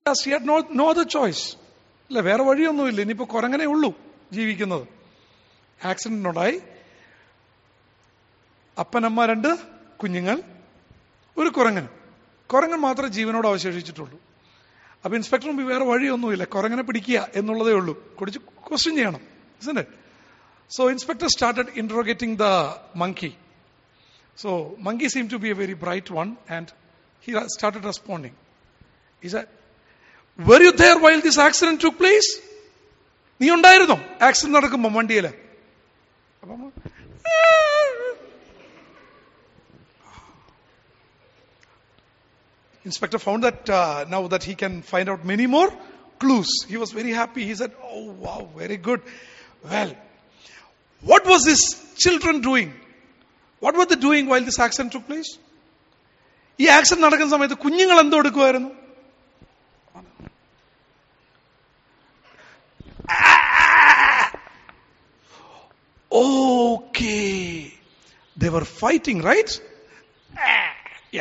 he had no, no other choice. ഇല്ല വേറെ വഴിയൊന്നുമില്ല ഇനിയിപ്പോ കുരങ്ങനെ ഉള്ളൂ ജീവിക്കുന്നത് ആക്സിഡന്റ് ഉണ്ടായി അപ്പനമ്മ രണ്ട് കുഞ്ഞുങ്ങൾ ഒരു കുരങ്ങൻ കുരങ്ങൻ മാത്രമേ ജീവനോട് അവശേഷിച്ചിട്ടുള്ളൂ അപ്പൊ ഇൻസ്പെക്ടർ മുമ്പ് വേറെ വഴിയൊന്നുമില്ല കുരങ്ങനെ പിടിക്കുക എന്നുള്ളതേ ഉള്ളൂ കുടിച്ച് ക്വസ്റ്റ്യൻ ചെയ്യണം isn't it? So inspector started interrogating the monkey. So monkey seemed to be a very bright one and he started responding. He said, were you there while this accident took place? നീ ഉണ്ടായിരുന്നോ accident നടക്കുമ്പോ വണ്ടിയില് അപ്പം Inspector found that uh, now that he can find out many more clues. He was very happy. He said, Oh, wow, very good. Well, what was this children doing? What were they doing while this accident took place? ഈ accident നടക്കുന്ന സമയത്ത് കുഞ്ഞുങ്ങൾ എന്തോ എടുക്കുമായിരുന്നു Okay. They were fighting, right? Yeah.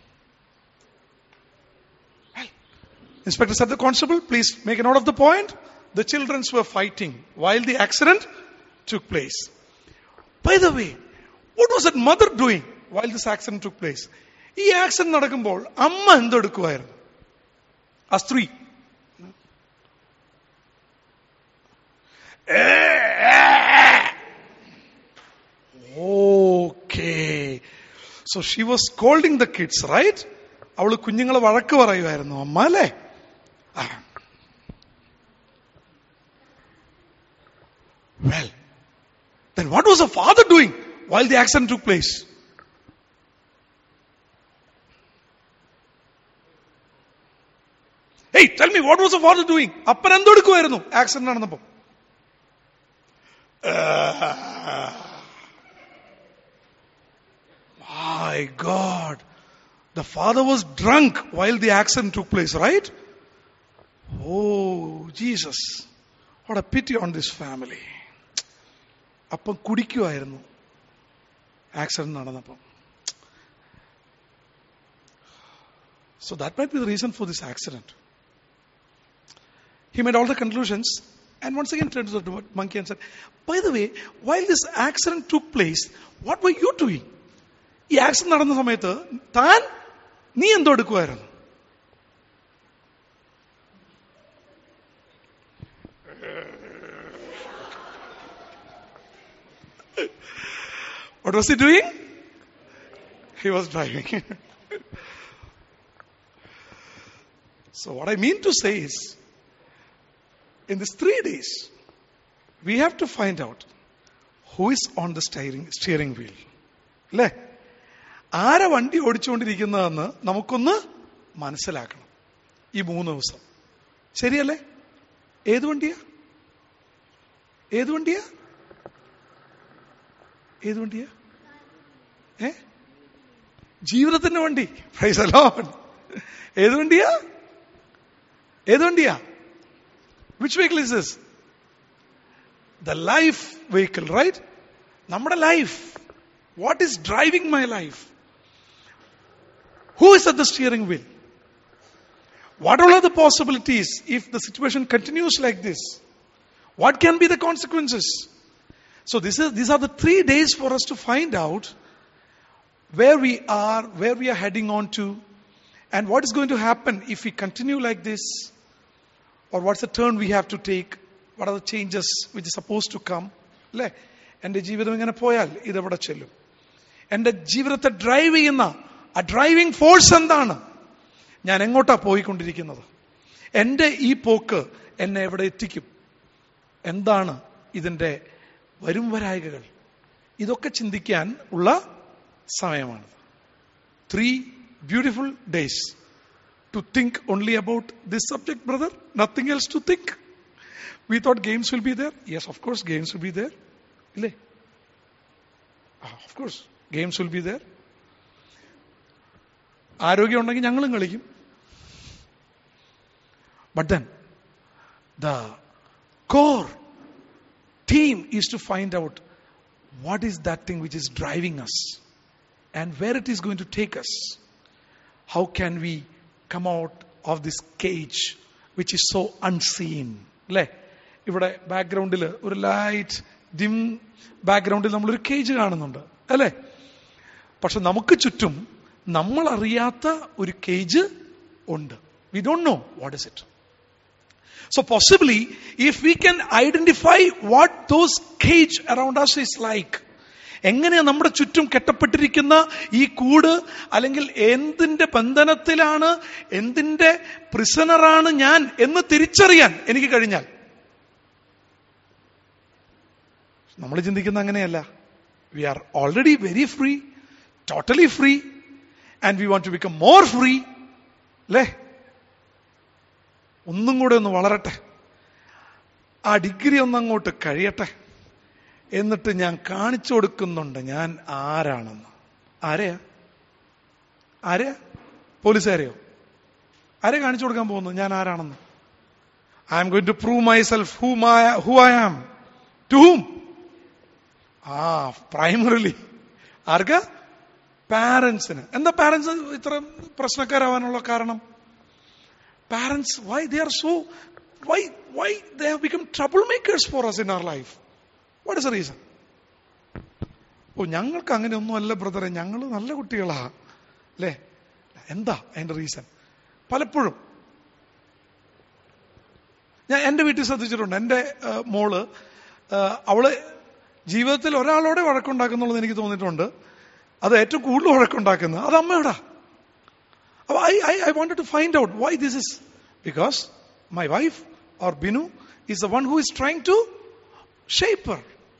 Well, Inspector said the constable, please make a note of the point. The children were fighting while the accident took place. By the way, what was that mother doing while this accident took place? ഈ accident നടക്കുമ്പോൾ അമ്മ എന്തെടുക്കുമായിരുന്നു ആ സ്ത്രീ Okay. So she was scolding the kids, right? അവള് കുഞ്ഞുങ്ങളെ വഴക്ക് പറയുമായിരുന്നു അമ്മ അല്ലേ ആ. Well, then what was the father doing while the accident took place? Hey, tell me, what was the father doing? അപ്പൻ എന്തെടുക്കുമായിരുന്നു ആക്സിഡന്റ് നടന്നപ്പോ My God. The father was drunk while the accident took place, right? Oh, Jesus. What a pity on this family. അപ്പം കുടിക്കുമായിരുന്നു accident നടന്നപ്പം So that might be the reason for this accident. He made all the conclusions and once again turned to the monkey and said, By the way, while this accident took place, what were you doing? ഈ accident നടന്ന സമയത്ത് താൻ നീ എന്തോ എടുക്കുമായിരുന്നു What was he doing? He was driving. so what I mean to say is, in these three days, we have to find out who is on the steering, steering wheel. അല്ലേ ആരെ വണ്ടി ഓടിച്ചുകൊണ്ടിരിക്കുന്നതെന്ന് നമുക്കൊന്ന് മനസ്സിലാക്കണം ഈ മൂന്ന് ദിവസം ശരിയല്ലേ ഏത് വണ്ടിയാ ഏത് വണ്ടിയാ ഏത് വണ്ടിയാ ഏ ജീവിതത്തിന്റെ വണ്ടി പ്രൈസ് അലോൺ ഏത് വണ്ടിയാ ഏത് വണ്ടിയാ which vehicle is this the life vehicle right നമ്മുടെ life what is driving my life who is at the steering wheel What all are the possibilities if the situation continues like this? What can be the consequences? So this is, these are the three days for us to find out where we are, where we are heading on to, and what is going to happen if we continue like this, or what's the turn we have to take, what are the changes which is supposed to come. അല്ലേ എൻ്റെ ജീവിതം ഇങ്ങനെ പോയാൽ ഇതെവിടെ ചെല്ലും എൻ്റെ ജീവിതത്തെ drive ചെയ്യുന്ന ആ ഡ്രൈവിംഗ് ഫോഴ്സ് എന്താണ് ഞാൻ എങ്ങോട്ടാ പോയിക്കൊണ്ടിരിക്കുന്നത് എൻ്റെ ഈ പോക്ക് എന്നെ എവിടെ എത്തിക്കും എന്താണ് ഇതിൻ്റെ വരും വരായികകൾ ഇതൊക്കെ ചിന്തിക്കാൻ ഉള്ള സമയമാണ് three beautiful days to think only about this subject brother nothing else to think we thought games will be there yes of course games will be there ഇല്ലേ of course games will be there ആരോഗ്യം ഉണ്ടെങ്കിൽ ഞങ്ങളും കളിക്കും But then, the core theme is to find out what is that thing which is driving us and where it is going to take us. How can we come out of this cage which is so unseen അല്ലേ ഇവിടെ ബാക്ക്ഗ്രൗണ്ടിൽ ഒരു light dim ബാക്ക്ഗ്രൗണ്ടിൽ നമ്മളൊരു cage കാണുന്നുണ്ട് അല്ലേ പക്ഷെ നമുക്ക് ചുറ്റും നമ്മൾ അറിയാത്ത ഒരു കേജ് ഉണ്ട് we don't know what is it So possibly, if we can identify what those cage around us is like, എങ്ങനെയാ നമ്മുടെ ചുറ്റും കെട്ടപ്പെട്ടിരിക്കുന്ന ഈ കൂട് അല്ലെങ്കിൽ എന്തിന്റെ ബന്ധനത്തിലാണ് എന്തിന്റെ പ്രിസണറാണ് ഞാൻ എന്ന് തിരിച്ചറിയാൻ എനിക്ക് കഴിഞ്ഞാൽ നമ്മൾ ചിന്തിക്കുന്ന അങ്ങനെയല്ല we are already very free totally free and we want to become more free അല്ലേ ഒന്നും കൂടെ ഒന്ന് വളരട്ടെ ആ ഡിഗ്രി ഒന്നങ്ങോട്ട് കഴിയട്ടെ എന്നിട്ട് ഞാൻ കാണിച്ചു കൊടുക്കുന്നുണ്ട് ഞാൻ ആരാണെന്ന് ആരെയാ ആരെയാ പോലീസുകാരെയോ ആരെ കാണിച്ചു കൊടുക്കാൻ പോകുന്നു ഞാൻ ആരാണെന്ന് I am going to prove myself who who I am to whom ah primarily ആർക്ക പാരൻസിന് എന്താ പാരൻസ് ഇത്ര പ്രശ്നക്കാരാവാനുള്ള കാരണം parents why they are so why why they have become trouble makers for us in our life what is a reason ഓ ഞങ്ങൾക്ക് അങ്ങനെയൊന്നും അല്ല ബ്രദറെ ഞങ്ങൾ നല്ല കുട്ടികളാ അല്ലേ എന്താ അതിന്റെ റീസൺ പലപ്പോഴും ഞാൻ എൻ്റെ വീട്ടിൽ ശ്രദ്ധിച്ചിട്ടുണ്ട് എൻ്റെ ആ, മോള് ആ, അവള് ജീവിതത്തിൽ ഒരാളോടെ വഴക്കുണ്ടാക്കുന്നുള്ളത് എനിക്ക് തോന്നിയിട്ടുണ്ട് അത് ഏറ്റവും കൂടുതൽ വഴക്കുണ്ടാക്കുന്നത് അത് അമ്മയോടാ അപ്പൊ I I I wanted to find out why this is because my wife or Binu is the one who is trying to shape her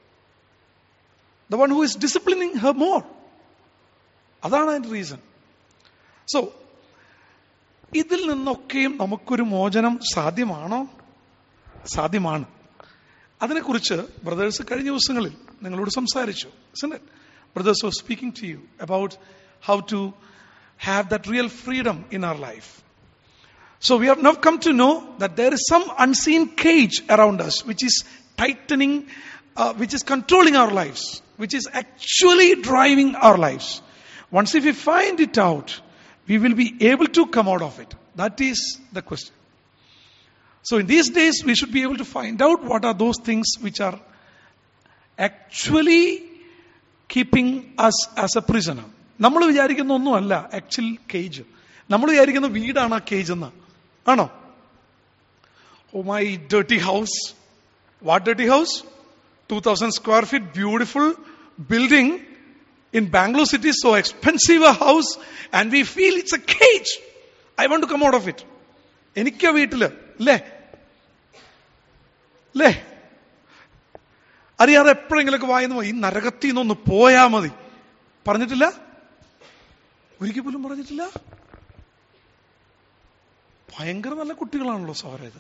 the one who is disciplining her more അതാണ് അതിന്റെ റീസൺ സോ ഇതിൽ നിന്നൊക്കെയും നമുക്കൊരു മോചനം സാധ്യമാണോ സാധ്യമാണ് അതിനെക്കുറിച്ച് brothers കഴിഞ്ഞ ദിവസങ്ങളിൽ നിങ്ങളോട് സംസാരിച്ചു brothers was speaking to you about how to have that real freedom in our life. So we have now come to know that there is some unseen cage around us which is tightening, uh, which is controlling our lives, which is actually driving our lives. Once if we find it out, we will be able to come out of it. That is the question. So in these days, we should be able to find out what are those things which are actually keeping us as a prisoner. നമ്മൾ വിചാരിക്കുന്ന ഒന്നുമല്ല actual cage നമ്മൾ വിചാരിക്കുന്ന വീടാണ് ആ cage എന്ന് ആണോ oh my dirty house what dirty house two thousand square feet beautiful building in Bangalore city so expensive house and we feel it's a cage I want to come out of it എനിക്ക് വീട്ടില് അല്ലേ അല്ലേ അറിയാതെ എപ്പോഴെങ്കിലൊക്കെ വായിന്ന് ഈ നരകത്തിൽ നിന്നൊന്ന് പോയാ മതി പറഞ്ഞിട്ടില്ല ഒരിക്കൽ പോലും പറഞ്ഞിട്ടില്ല ഭയങ്കര നല്ല കുട്ടികളാണല്ലോ സാറ ഇത്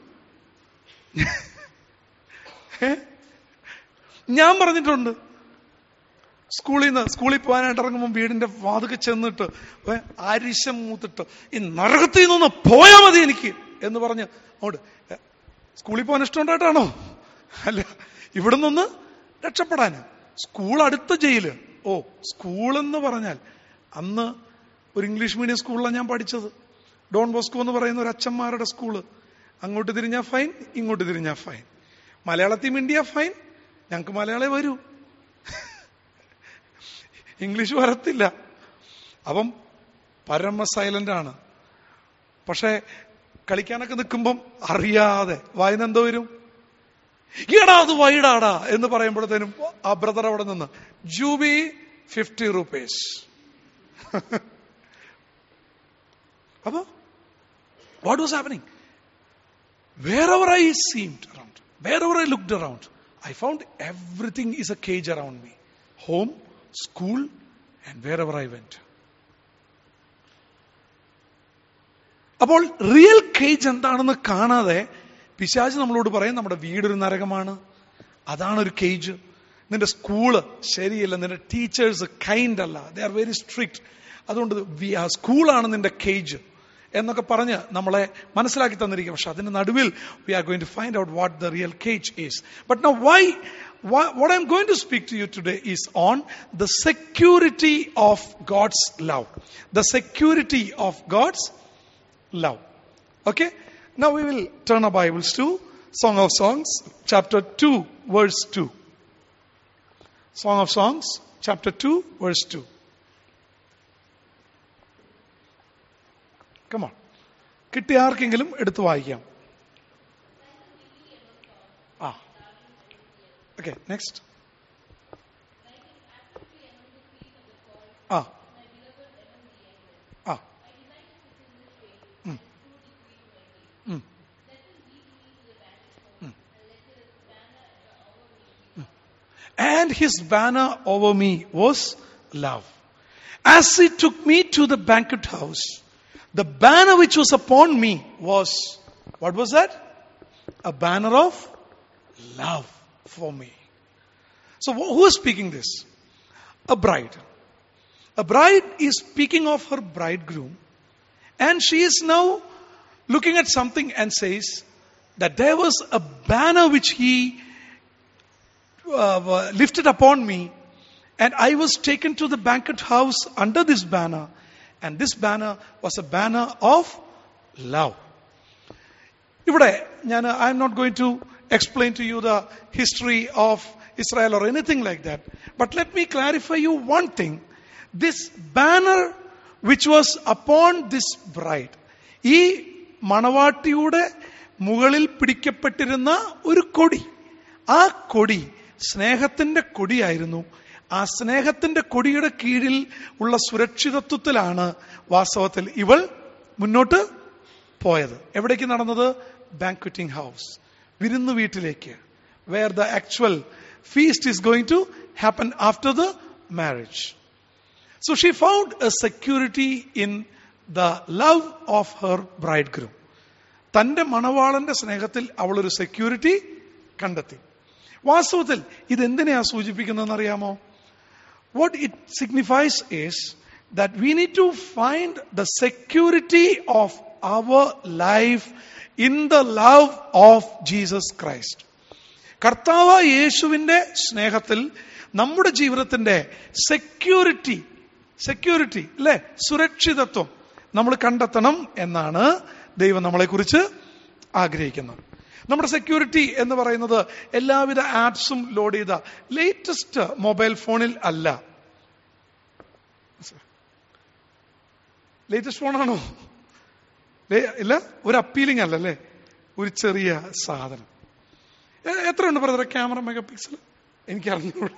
ഏ? ഞാൻ പറഞ്ഞിട്ടുണ്ട് സ്കൂളിൽ നിന്ന് സ്കൂളിൽ പോകാനായിട്ട് ഇറങ്ങുമ്പോൾ വീടിന്റെ വാതുക്കെ ചെന്നിട്ട് ഏ, ആരിശം മൂത്തിട്ട് ഈ നരകത്തിൽ നിന്നൊന്ന് പോയാ മതി എനിക്ക് എന്ന് പറഞ്ഞ് അങ്ങോട്ട് ഏ, സ്കൂളിൽ പോകാൻ ഇഷ്ടമുണ്ടായിട്ടാണോ അല്ല ഇവിടെ നിന്ന് രക്ഷപ്പെടാന് സ്കൂൾ അടുത്ത ജയില് ഓ സ്കൂൾ എന്ന് പറഞ്ഞാൽ അന്ന് ഒരു ഇംഗ്ലീഷ് മീഡിയം സ്കൂളിലാണ് ഞാൻ പഠിച്ചത് ഡോൺ ബോസ്കോ എന്ന് പറയുന്ന ഒരു അച്ഛന്മാരുടെ സ്കൂള് അങ്ങോട്ട് തിരിഞ്ഞാ ഫൈൻ ഇങ്ങോട്ട് തിരിഞ്ഞാ ഫൈൻ മലയാളത്തിൽ മിണ്ടിയാ ഫൈൻ ഞങ്ങൾക്ക് മലയാളേ വരൂ ഇംഗ്ലീഷ് വരത്തില്ല അപ്പം പരമ സൈലന്റ് ആണ് പക്ഷെ കളിക്കാനൊക്കെ നിൽക്കുമ്പം അറിയാതെ വായന എന്തോ വരും ഈടാ അത് വൈഡാടാ എന്ന് പറയുമ്പോഴത്തേനും ആ ബ്രദർ അവിടെ നിന്ന് ജൂബി ഫിഫ്റ്റി റുപ്പീസ് അപ്പൊ what was happening wherever I seemed around wherever I looked around I found everything is a cage around me home school and wherever I went അപ്പോൾ real cage എന്താണെന്ന് കാണാതെ പിശാജ് നമ്മളോട് പറയും നമ്മുടെ വീടൊരു നരകമാണ് അതാണ് ഒരു കേജ് നിന്റെ സ്കൂള് ശരിയല്ല നിന്റെ ടീച്ചേഴ്സ് കൈൻഡ് അല്ല ദേ ആർ വെരി സ്ട്രിക്റ്റ് അതുകൊണ്ട് വി ആ സ്കൂളാണ് നിന്റെ കേജ് എന്നൊക്കെ പറഞ്ഞ് നമ്മളെ മനസ്സിലാക്കി തന്നിരിക്കും പക്ഷെ അതിന്റെ നടുവിൽ we are going to find out what the real cage is but no why what I'm going to speak to you today is on the security of God's love. The security of God's love. Okay? Now we will turn our Bibles to Song of Songs, chapter 2, verse 2. Song of Songs, chapter 2, verse 2. Come on. കിട്ടിയ ആർക്കെങ്കിലും എടുത്തു വായിക്കാം ആ okay next ആ ആ ഉം. ഉം. ഉം. ഉം. And his banner over me was love. As he took me to the banquet house, the banner which was upon me was, what was that? A banner of love for me. So who is speaking this? A bride. A bride is speaking of her bridegroom and she is now looking at something and says that there was a banner which he uh, lifted upon me and I was taken to the banquet house under this banner and this banner was a banner of love. ഇവിടെ ഞാൻ I M not going to explain to you the history of Israel or anything like that but let me clarify you one thing this banner which was upon this bride ഈ മണവാട്ടിയുടെ മുകളിൽ പിടിക്കപ്പെട്ടിരുന്ന ഒരു കൊടി ആ കൊടി സ്നേഹത്തിന്റെ കൊടിയായിരുന്നു ആ സ്നേഹത്തിന്റെ കൊടിയുടെ കീഴിൽ ഉള്ള സുരക്ഷിതത്വത്തിലാണ് വാസ്തവത്തിൽ ഇവൾ മുന്നോട്ട് പോയത് എവിടേക്ക് നടന്നത് ബാങ്ക്വറ്റിംഗ് ഹൗസ് വിരുന്നു വീട്ടിലേക്ക് where the actual feast is going to happen after the marriage so she found a security in the love of her bridegroom തന്റെ മണവാളന്റെ സ്നേഹത്തിൽ അവൾ ഒരു സെക്യൂരിറ്റി കണ്ടെത്തി വാസ്തവത്തിൽ ഇത് എന്തിനെയാ സൂചിപ്പിക്കുന്നതെന്ന് അറിയാമോ what it signifies is that we need to find the security of our life in the love of Jesus Christ കർത്താവ് യേശുവിന്റെ സ്നേഹത്തിൽ നമ്മുടെ ജീവിതത്തിന്റെ സെക്യൂരിറ്റി സെക്യൂരിറ്റി അല്ലെ സുരക്ഷിതത്വം നമ്മൾ കണ്ടെത്തണം എന്നാണ് ദൈവം നമ്മളെക്കുറിച്ച് ആഗ്രഹിക്കുന്നത് നമ്മുടെ സെക്യൂരിറ്റി എന്ന് പറയുന്നത് എല്ലാവിധ ആപ്സും ലോഡ് ചെയ്ത ലേറ്റസ്റ്റ് മൊബൈൽ ഫോണിൽ അല്ല ലേറ്റസ്റ്റ് ഫോണാണോ ഇല്ല ഒരു അപ്പീലിംഗ് അല്ല അല്ലേ ഒരു ചെറിയ സാധനം എത്രയുണ്ട് ബ്രദർ ക്യാമറ മെഗാ പിക്സൽ എനിക്ക് അറിഞ്ഞൂടാ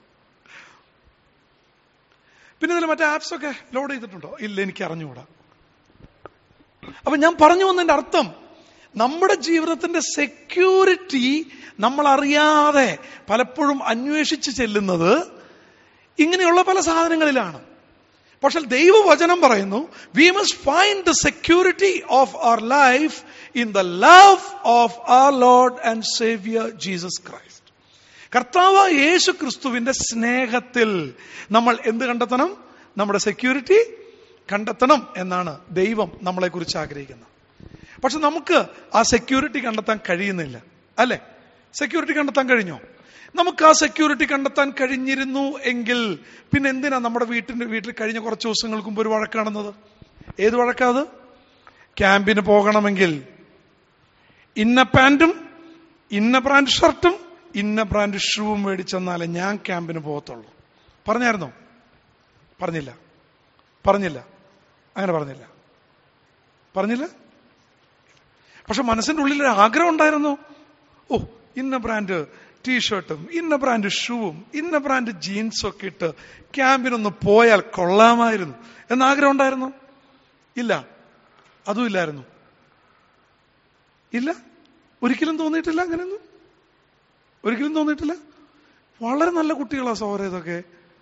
പിന്നെ ഇതിൽ മറ്റേ ആപ്സ് ഒക്കെ ലോഡ് ചെയ്തിട്ടുണ്ടോ ഇല്ല എനിക്ക് അറിഞ്ഞുകൂടാ അപ്പൊ ഞാൻ പറഞ്ഞു വന്നതിന്റെ അർത്ഥം നമ്മുടെ ജീവിതത്തിന്റെ സെക്യൂരിറ്റി നമ്മൾ അറിയാതെ പലപ്പോഴും അന്വേഷിച്ച് ചെല്ലുന്നത് ഇങ്ങനെയുള്ള പല സാധനങ്ങളിലാണ് പക്ഷെ ദൈവവചനം പറയുന്നു we must find the security of our life in the love of our Lord and saviour Jesus Christ കർത്താവ് യേശു ക്രിസ്തുവിന്റെ സ്നേഹത്തിൽ നമ്മൾ എന്ത് കണ്ടെത്തണം നമ്മുടെ സെക്യൂരിറ്റി കണ്ടെത്തണം എന്നാണ് ദൈവം നമ്മളെക്കുറിച്ച് ആഗ്രഹിക്കുന്നത് പക്ഷെ നമുക്ക് ആ സെക്യൂരിറ്റി കണ്ടെത്താൻ കഴിയുന്നില്ല അല്ലെ സെക്യൂരിറ്റി കണ്ടെത്താൻ കഴിഞ്ഞോ നമുക്ക് ആ സെക്യൂരിറ്റി കണ്ടെത്താൻ കഴിഞ്ഞിരുന്നു എങ്കിൽ പിന്നെ എന്തിനാ നമ്മുടെ വീട്ടിന്റെ വീട്ടിൽ കഴിഞ്ഞ കുറച്ച് ദിവസങ്ങൾക്ക് മുമ്പ് ഒരു വഴക്ക് നടന്നത് ഏത് വഴക്കാത് ക്യാമ്പിന് പോകണമെങ്കിൽ ഇന്ന പാൻറ്റും ഇന്ന ബ്രാൻഡ് ഷർട്ടും ഇന്ന ബ്രാൻഡ് ഷൂവും മേടിച്ചെന്നാലേ ഞാൻ ക്യാമ്പിന് പോകത്തുള്ളൂ പറഞ്ഞായിരുന്നോ പറഞ്ഞില്ല പറഞ്ഞില്ല അങ്ങനെ പറഞ്ഞില്ല പറഞ്ഞില്ല പക്ഷെ മനസ്സിന്റെ ഉള്ളിൽ ഒരു ആഗ്രഹം ഉണ്ടായിരുന്നു ഓ ഇന്ന ബ്രാൻഡ് ടീഷർട്ടും ഇന്ന ബ്രാൻഡ് ഷൂവും ഇന്ന ബ്രാൻഡ് ജീൻസും ഒക്കെ ഇട്ട് ക്യാമ്പിനൊന്ന് പോയാൽ കൊള്ളാമായിരുന്നു എന്ന ആഗ്രഹം ഉണ്ടായിരുന്നു ഇല്ല അതും ഇല്ലായിരുന്നു ഇല്ല ഒരിക്കലും തോന്നിയിട്ടില്ല അങ്ങനെയൊന്നും ഒരിക്കലും തോന്നിയിട്ടില്ല വളരെ നല്ല കുട്ടികളാ സൗര ഇതൊക്കെ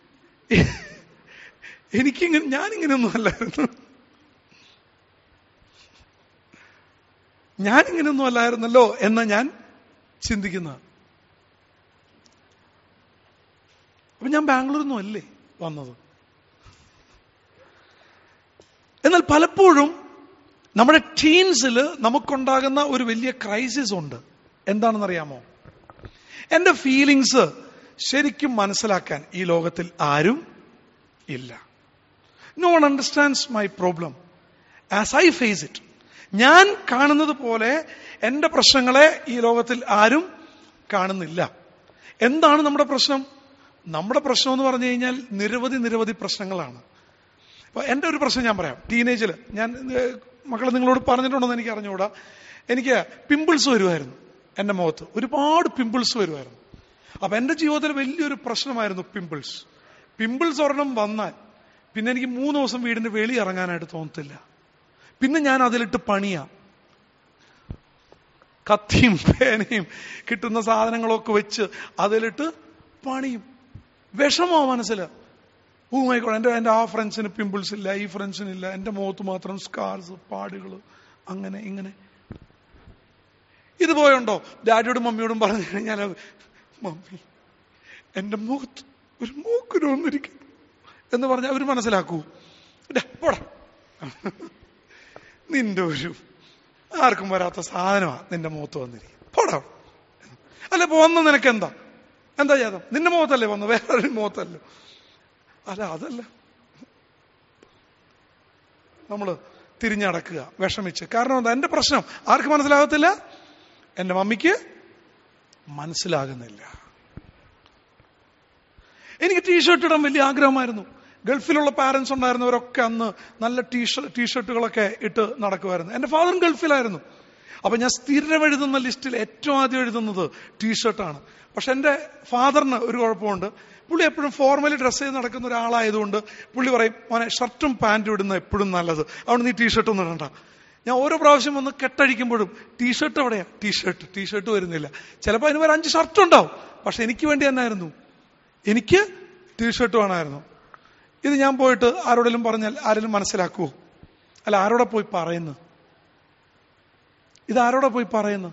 എനിക്കിങ്ങനെ ഞാനിങ്ങനെയൊന്നും അല്ലായിരുന്നു ഞാനിങ്ങനെയൊന്നും അല്ലായിരുന്നല്ലോ എന്ന് ഞാൻ ചിന്തിക്കുന്നത് അപ്പൊ ഞാൻ ബാംഗ്ലൂരിൽ നിന്നും അല്ലേ വന്നത് എന്നാൽ പലപ്പോഴും നമ്മുടെ ടീൻസിൽ നമുക്കുണ്ടാകുന്ന ഒരു വലിയ ക്രൈസിസ് ഉണ്ട് എന്താണെന്നറിയാമോ എന്റെ ഫീലിങ്സ് ശരിക്കും മനസ്സിലാക്കാൻ ഈ ലോകത്തിൽ ആരും ഇല്ല no one understands my problem as I face it ഞാൻ കാണുന്നത് പോലെ എന്റെ പ്രശ്നങ്ങളെ ഈ ലോകത്തിൽ ആരും കാണുന്നില്ല എന്താണ് നമ്മുടെ പ്രശ്നം നമ്മുടെ പ്രശ്നം എന്ന് പറഞ്ഞു കഴിഞ്ഞാൽ നിരവധി നിരവധി പ്രശ്നങ്ങളാണ് അപ്പൊ എന്റെ ഒരു പ്രശ്നം ഞാൻ പറയാം ടീനേജിൽ ഞാൻ മക്കളെ നിങ്ങളോട് പറഞ്ഞിട്ടുണ്ടോ എന്ന് എനിക്ക് അറിഞ്ഞുകൂടാ എനിക്ക് പിമ്പിൾസ് വരുമായിരുന്നു എന്റെ മുഖത്ത് ഒരുപാട് പിമ്പിൾസ് വരുമായിരുന്നു അപ്പൊ എന്റെ ജീവിതത്തിൽ വലിയൊരു പ്രശ്നമായിരുന്നു പിമ്പിൾസ് പിമ്പിൾസ് ഒരെണ്ണം വന്നാൽ പിന്നെ എനിക്ക് മൂന്ന് ദിവസം വീടിന്റെ വെളി ഇറങ്ങാനായിട്ട് തോന്നത്തില്ല പിന്നെ ഞാൻ അതിലിട്ട് പണിയാ കത്തിയും പേനയും കിട്ടുന്ന സാധനങ്ങളൊക്കെ വെച്ച് അതിലിട്ട് പണിയും വിഷമോ മനസ്സിൽ ഓ മൈക്കോട്ടെ എൻ്റെ എൻ്റെ ആ ഫ്രണ്ട്സിന് പിമ്പിൾസ് ഇല്ല ഈ ഫ്രണ്ട്സിന് ഇല്ല എൻ്റെ മുഖത്ത് മാത്രം സ്കാർസ് പാടുകൾ അങ്ങനെ ഇങ്ങനെ ഇത് പോയുണ്ടോ ഡാഡിയോടും മമ്മിയോടും പറഞ്ഞു കഴിഞ്ഞാൽ മമ്മി എൻ്റെ മുഖത്ത് ഒരു മൂക്കിന് വന്നിരിക്കുന്നു എന്ന് പറഞ്ഞാൽ അവർ മനസ്സിലാക്കൂ ഇടാ, പോടാ നിന്റെ ഒരു ആർക്കും വരാത്ത സാധനമാണ് നിന്റെ മുഖത്ത് വന്നിരിക്കും പോടാ അല്ല ഇപ്പൊ വന്ന നിനക്ക് എന്താ എന്താ ചെയ്തം നിന്റെ മുഖത്തല്ലേ വന്നു വേറൊരു മുഖത്തല്ലോ അല്ല അതല്ല നമ്മള് തിരിഞ്ഞടക്കുക വിഷമിച്ച് കാരണം എന്താ എന്റെ പ്രശ്നം ആർക്ക് മനസ്സിലാകത്തില്ല എന്റെ മമ്മിക്ക് മനസ്സിലാകുന്നില്ല എനിക്ക് ടീഷർട്ട് ഇടാൻ വലിയ ആഗ്രഹമായിരുന്നു ഗൾഫിലുള്ള പാരന്റ്സ് ഉണ്ടായിരുന്നവരൊക്കെ അന്ന് നല്ല ടീഷർട്ട് ടീഷർട്ടുകളൊക്കെ ഇട്ട് നടക്കുമായിരുന്നു എന്റെ ഫാദറും ഗൾഫിലായിരുന്നു അപ്പൊ ഞാൻ സ്ഥിരം എഴുതുന്ന ലിസ്റ്റിൽ ഏറ്റവും ആദ്യം എഴുതുന്നത് ടീഷർട്ടാണ് പക്ഷെ എന്റെ ഫാദറിന് ഒരു കുഴപ്പമുണ്ട് പുള്ളി എപ്പോഴും ഫോർമലി ഡ്രസ്സ് ചെയ്ത് നടക്കുന്ന ഒരാളായതുകൊണ്ട് പുള്ളി പറയും മോനെ ഷർട്ടും പാന്റും ഇടുന്ന എപ്പോഴും നല്ലത് അവിടെ നീ ടീഷർട്ട് ഒന്നും ഇടണ്ട ഞാൻ ഓരോ പ്രാവശ്യം വന്ന് കെട്ടഴിക്കുമ്പോഴും ടീഷർട്ട് എവിടെയാ ടീഷർട്ട് ടീഷർട്ട് വരുന്നില്ല ചിലപ്പോൾ അതിന് ഒരു അഞ്ച് ഷർട്ട് ഉണ്ടാവും പക്ഷെ എനിക്ക് വേണ്ടി തന്നെയായിരുന്നു എനിക്ക് ടീഷർട്ട് വേണമായിരുന്നു ഇത് ഞാൻ പോയിട്ട് ആരോടെങ്കിലും പറഞ്ഞാൽ ആരെങ്കിലും മനസ്സിലാക്കുവോ അല്ല ആരോടെ പോയി പറയുന്നു ഇത് ആരോടെ പോയി പറയുന്നു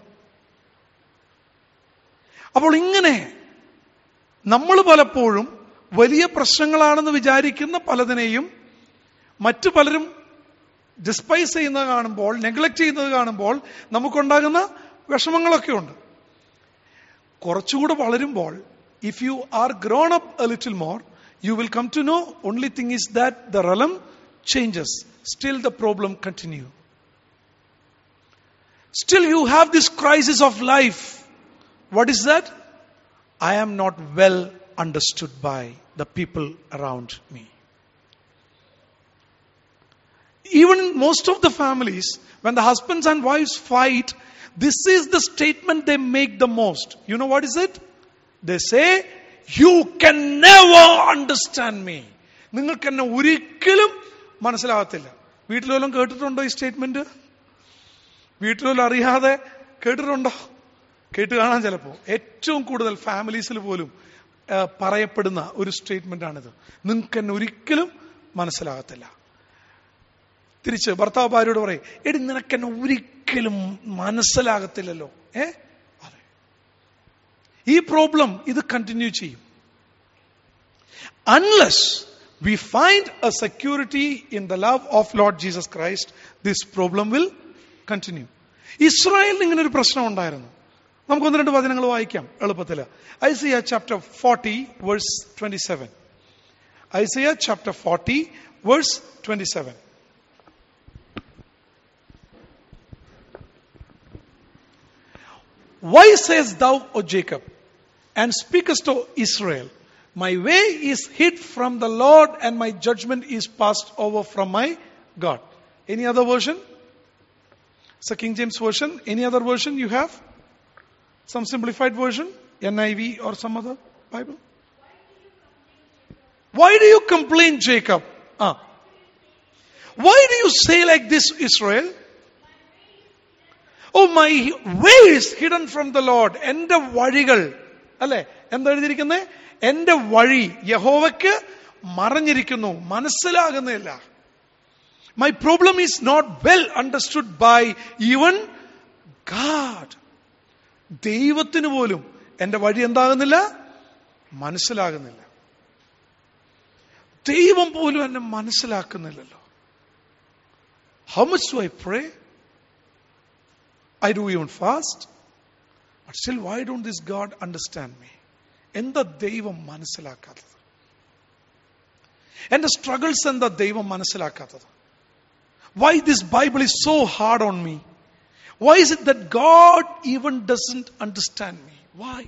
അപ്പോൾ ഇങ്ങനെ നമ്മൾ പലപ്പോഴും വലിയ പ്രശ്നങ്ങളാണെന്ന് വിചാരിക്കുന്ന പലതിനെയും മറ്റു പലരും ഡിസ്പൈസ് ചെയ്യുന്നത് കാണുമ്പോൾ നെഗ്ലക്ട് ചെയ്യുന്നത് കാണുമ്പോൾ നമുക്കുണ്ടാകുന്ന വിഷമങ്ങളൊക്കെ ഉണ്ട് കുറച്ചുകൂടെ വളരുമ്പോൾ if you are grown up a little more you will come to know only thing is that the realm changes still the problem continue still you have this crisis of life what is that i am not well understood by the people around me even in most of the families when the husbands and wives fight this is the statement they make the most you know what is it they say you can never understand me നിങ്ങൾക്ക് എന്നെ ഒരിക്കലും മനസ്സിലാകത്തില്ല വീട്ടിൽ വല്ലതും കേട്ടിട്ടുണ്ടോ ഈ statement വീട്ടിൽ വല്ലതും അറിയാതെ കേട്ടിട്ടുണ്ടോ കേട്ട് കാണാൻ ചിലപ്പോ ഏറ്റവും കൂടുതൽ ഫാമിലീസിൽ പോലും ആ, പറയപ്പെടുന്ന ഒരു സ്റ്റേറ്റ്മെന്റ് ആണിത് നിങ്ങൾക്ക് എന്നെ ഒരിക്കലും മനസ്സിലാകത്തില്ല തിരിച്ച് ഭർത്താവ് ഭാര്യയോട് പറയും എടി നിനക്ക് എന്നെ ഒരിക്കലും മനസ്സിലാകത്തില്ലല്ലോ ഏ അതെ ഈ പ്രോബ്ലം ഇത് കണ്ടിന്യൂ ചെയ്യും unless we find a security in the love of Lord Jesus Christ this problem will continue ഇസ്രായേലിന് ഇങ്ങനെ ഒരു പ്രശ്നം ഉണ്ടായിരുന്നു നമുക്ക് ഒന്ന് രണ്ട് വചനങ്ങൾ വായിക്കാം എളുപ്പത്തിൽ Isaiah chapter forty verse twenty seven Isaiah chapter forty verse twenty seven Why sayest thou, O Jacob, and speakest, O Israel, My way is hid from the Lord, and my judgment is passed over from my God? Any other version? It's a King James version. Any other version you have? Some simplified version? NIV or some other Bible? Why do you complain, Jacob? Ah. Why do you say like this, Israel? Oh my way is hidden from the Lord എന്റെ വഴികൾ അല്ലെ എന്താ എഴുതിയിരിക്കുന്നത് എന്റെ വഴി യഹോവയ്ക്ക് മറഞ്ഞിരിക്കുന്നു മനസ്സിലാകുന്നില്ല my problem is not well understood by even God ദൈവത്തിന് പോലും എന്റെ വഴി എന്താകുന്നില്ല മനസ്സിലാകുന്നില്ല ദൈവം പോലും എന്നെ മനസ്സിലാക്കുന്നില്ലല്ലോ how much do I pray I do even fast. But still, why don't this God understand me? എന്താ ദൈവം മനസ്സിലാക്കാത്തത് എന്റെ സ്ട്രഗിൾസ് എന്താ ദൈവം മനസ്സിലാക്കാത്തത് Why this Bible is so hard on me? Why is it that God even doesn't understand me? Why?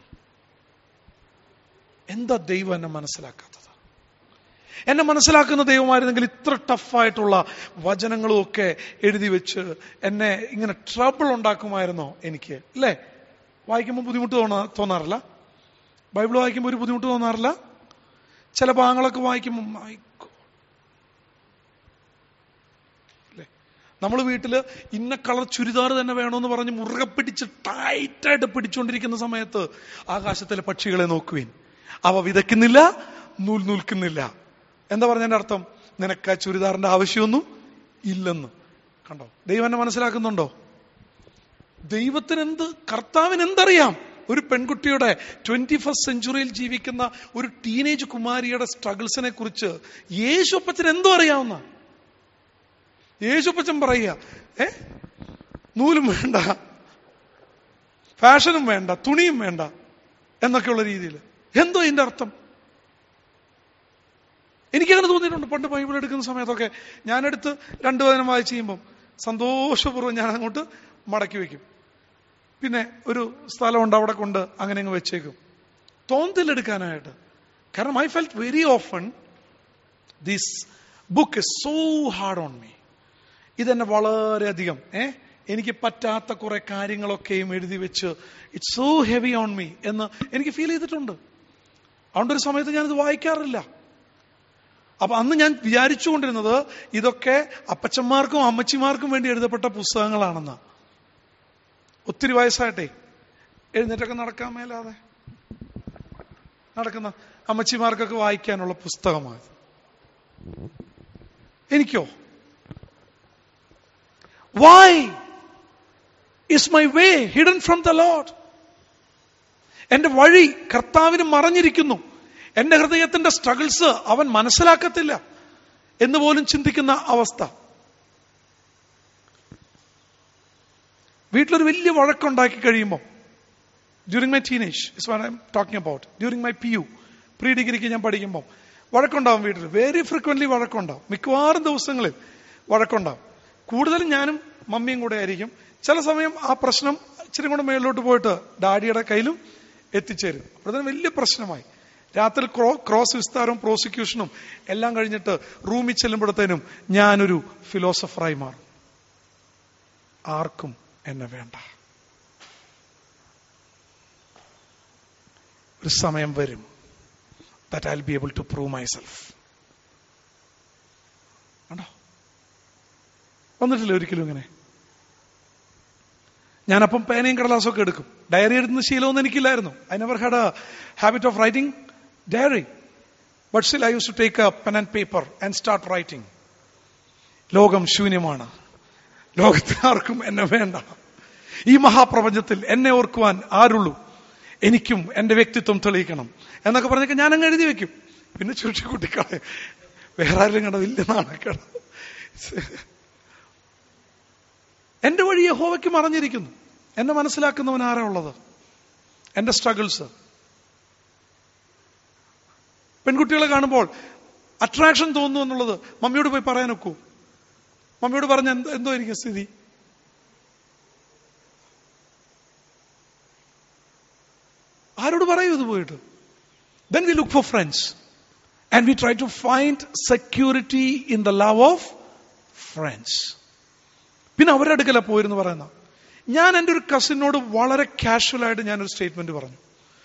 എന്താ ദൈവം എന്നെ മനസ്സിലാക്കാത്തത് എന്നെ മനസ്സിലാക്കുന്ന ദൈവമായിരുന്നെങ്കിൽ ഇത്ര ടഫായിട്ടുള്ള വചനങ്ങളും ഒക്കെ എഴുതി വെച്ച് എന്നെ ഇങ്ങനെ ട്രബിൾ ഉണ്ടാക്കുമായിരുന്നോ എനിക്ക് അല്ലേ വായിക്കുമ്പോൾ ബുദ്ധിമുട്ട് തോന്നാ തോന്നാറില്ല ബൈബിൾ വായിക്കുമ്പോൾ ഒരു ബുദ്ധിമുട്ട് തോന്നാറില്ല ചില ഭാഗങ്ങളൊക്കെ വായിക്കുമ്പോൾ my God. അല്ലേ നമ്മൾ വീട്ടില് ഇന്ന കളർ ചുരിദാർ തന്നെ വേണമെന്ന് പറഞ്ഞ് മുറുകെ പിടിച്ച് ടൈറ്റായിട്ട് പിടിച്ചുകൊണ്ടിരിക്കുന്ന സമയത്ത് ആകാശത്തിലെ പക്ഷികളെ നോക്കുവിൻ അവ വിതയ്ക്കുന്നില്ല നൂൽ നൂൽക്കുന്നില്ല എന്താ പറഞ്ഞതിന്റെ അർത്ഥം നിനക്ക് ആ ചുരിദാറിന്റെ ആവശ്യമൊന്നും ഇല്ലെന്ന് കണ്ടോ ദൈവം എന്നെ മനസ്സിലാക്കുന്നുണ്ടോ ദൈവത്തിന് എന്ത് കർത്താവിന് എന്തറിയാം ഒരു പെൺകുട്ടിയുടെ ട്വന്റി ഫസ്റ്റ് സെഞ്ചുറിയിൽ ജീവിക്കുന്ന ഒരു ടീനേജ് കുമാരിയുടെ സ്ട്രഗിൾസിനെ കുറിച്ച് യേശുപ്പച്ചന് എന്തോ അറിയാവുന്ന യേശുപ്പച്ചൻ പറയുക ഏ നൂലും വേണ്ട ഫാഷനും വേണ്ട തുണിയും വേണ്ട എന്നൊക്കെയുള്ള രീതിയിൽ എന്തോ ഇതിന്റെ അർത്ഥം എനിക്കങ്ങനെ തോന്നിയിട്ടുണ്ട് പണ്ട് ബൈബിൾ എടുക്കുന്ന സമയത്തൊക്കെ ഞാനെടുത്ത് രണ്ടു വചനം വായിച്ച് കഴിയുമ്പം സന്തോഷപൂർവ്വം ഞാൻ അങ്ങോട്ട് മടക്കി വെക്കും പിന്നെ ഒരു സ്ഥലമുണ്ട് അവിടെ കൊണ്ട് അങ്ങനെ അങ്ങ് വെച്ചേക്കും തോന്നലെടുക്കാനായിട്ട് കാരണം I felt very often this book is so hard on me ഇതെന്നെ വളരെയധികം ഏ എനിക്ക് പറ്റാത്ത കുറെ കാര്യങ്ങളൊക്കെയും എഴുതി വെച്ച് it's so heavy on me എന്ന് എനിക്ക് ഫീൽ ചെയ്തിട്ടുണ്ട് അതുകൊണ്ട് ഒരു സമയത്ത് ഞാനിത് വായിക്കാറില്ല അപ്പൊ അന്ന് ഞാൻ വിചാരിച്ചുകൊണ്ടിരുന്നത് ഇതൊക്കെ അപ്പച്ചന്മാർക്കും അമ്മച്ചിമാർക്കും വേണ്ടി എഴുതപ്പെട്ട പുസ്തകങ്ങളാണെന്ന് ഒത്തിരി വയസ്സായിട്ടെ എഴുന്നേറ്റൊക്കെ നടക്കാൻ മേലാതെ നടക്കുന്ന അമ്മച്ചിമാർക്കൊക്കെ വായിക്കാനുള്ള പുസ്തകമാണ് എനിക്കോ why is my way hidden from the Lord എന്റെ വഴി കർത്താവിന് മറഞ്ഞിരിക്കുന്നു എന്റെ ഹൃദയത്തിന്റെ സ്ട്രഗിൾസ് അവൻ മനസ്സിലാക്കത്തില്ല എന്ന് പോലും ചിന്തിക്കുന്ന അവസ്ഥ വീട്ടിലൊരു വലിയ വഴക്കുണ്ടാക്കി കഴിയുമ്പോൾ during my teenage is I'm talking about during my P U pre ഡിഗ്രിക്ക് ഞാൻ പഠിക്കുമ്പോൾ വഴക്കുണ്ടാവും വീട്ടിൽ വെരി ഫ്രീക്വന്റ്ലി വഴക്കുണ്ടാവും മിക്കവാറും ദിവസങ്ങളിൽ വഴക്കുണ്ടാവും കൂടുതലും ഞാനും മമ്മിയും കൂടെ ആയിരിക്കും ചില സമയം ആ പ്രശ്നം ഇച്ചിരി കൂടെ മേളിലോട്ട് പോയിട്ട് ഡാഡിയുടെ കയ്യിലും എത്തിച്ചേരും അപ്പോഴത്തേനും വലിയ പ്രശ്നമായി രാത്രി ക്രോസ് വിസ്താരവും പ്രോസിക്യൂഷനും എല്ലാം കഴിഞ്ഞിട്ട് റൂമിൽ ചെല്ലുമ്പോഴത്തേനും ഞാനൊരു ഫിലോസഫറായി മാറും ആർക്കും എന്നെ വേണ്ട ഒരു സമയം വരും that I be able to prove myself കണ്ടോ വന്നിട്ടില്ല ഒരിക്കലും ഇങ്ങനെ ഞാനപ്പം പേനയും കടലാസും ഒക്കെ എടുക്കും ഡയറി എഴുതുന്ന ശീലമൊന്നും എനിക്കില്ലായിരുന്നു I never had a habit of writing diary but still I use to take a pen and paper and start writing ലോകം ശൂന്യമാണ് ലോകത്തിന് ആർക്കും എന്നെ വേണ്ട ഈ മഹാപ്രപഞ്ചത്തിൽ എന്നെ ഓർക്കുവാൻ ആരുള്ളൂ എനിക്കും എന്റെ വ്യക്തിത്വം തെളിയിക്കണം എന്നൊക്കെ പറഞ്ഞൊക്കെ ഞാൻ അങ്ങ് എഴുതി വെക്കും പിന്നെ ചുരുട്ടി കൂട്ടിക്കളെ വേറെ ആരും കണ്ട വലിയ നാണക്കേട് എന്റെ വഴി യഹോവയ്ക്ക് മറഞ്ഞിരിക്കുന്നു എന്നെ മനസ്സിലാക്കുന്നവൻ ആരാ ഉള്ളത് എന്റെ സ്ട്രഗിൾസ് പെൺകുട്ടികളെ കാണുമ്പോൾ അട്രാക്ഷൻ തോന്നുന്നു എന്നുള്ളത് മമ്മിയോട് പോയി പറയാൻ ഒക്കൂ മമ്മിയോട് പറഞ്ഞ എന്തോ എന്തോ ആയിരിക്കും സ്ഥിതി ആരോട് പറയൂ ഇത് പോയിട്ട് then we look for friends and we try to find security in the love of friends പിന്നെ അവരുടെ അടുക്കല പോയിരുന്നു പറയുന്ന ഞാൻ എൻ്റെ ഒരു കസിനോട് വളരെ കാഷ്വൽ ആയിട്ട് ഞാനൊരു സ്റ്റേറ്റ്മെന്റ് പറഞ്ഞു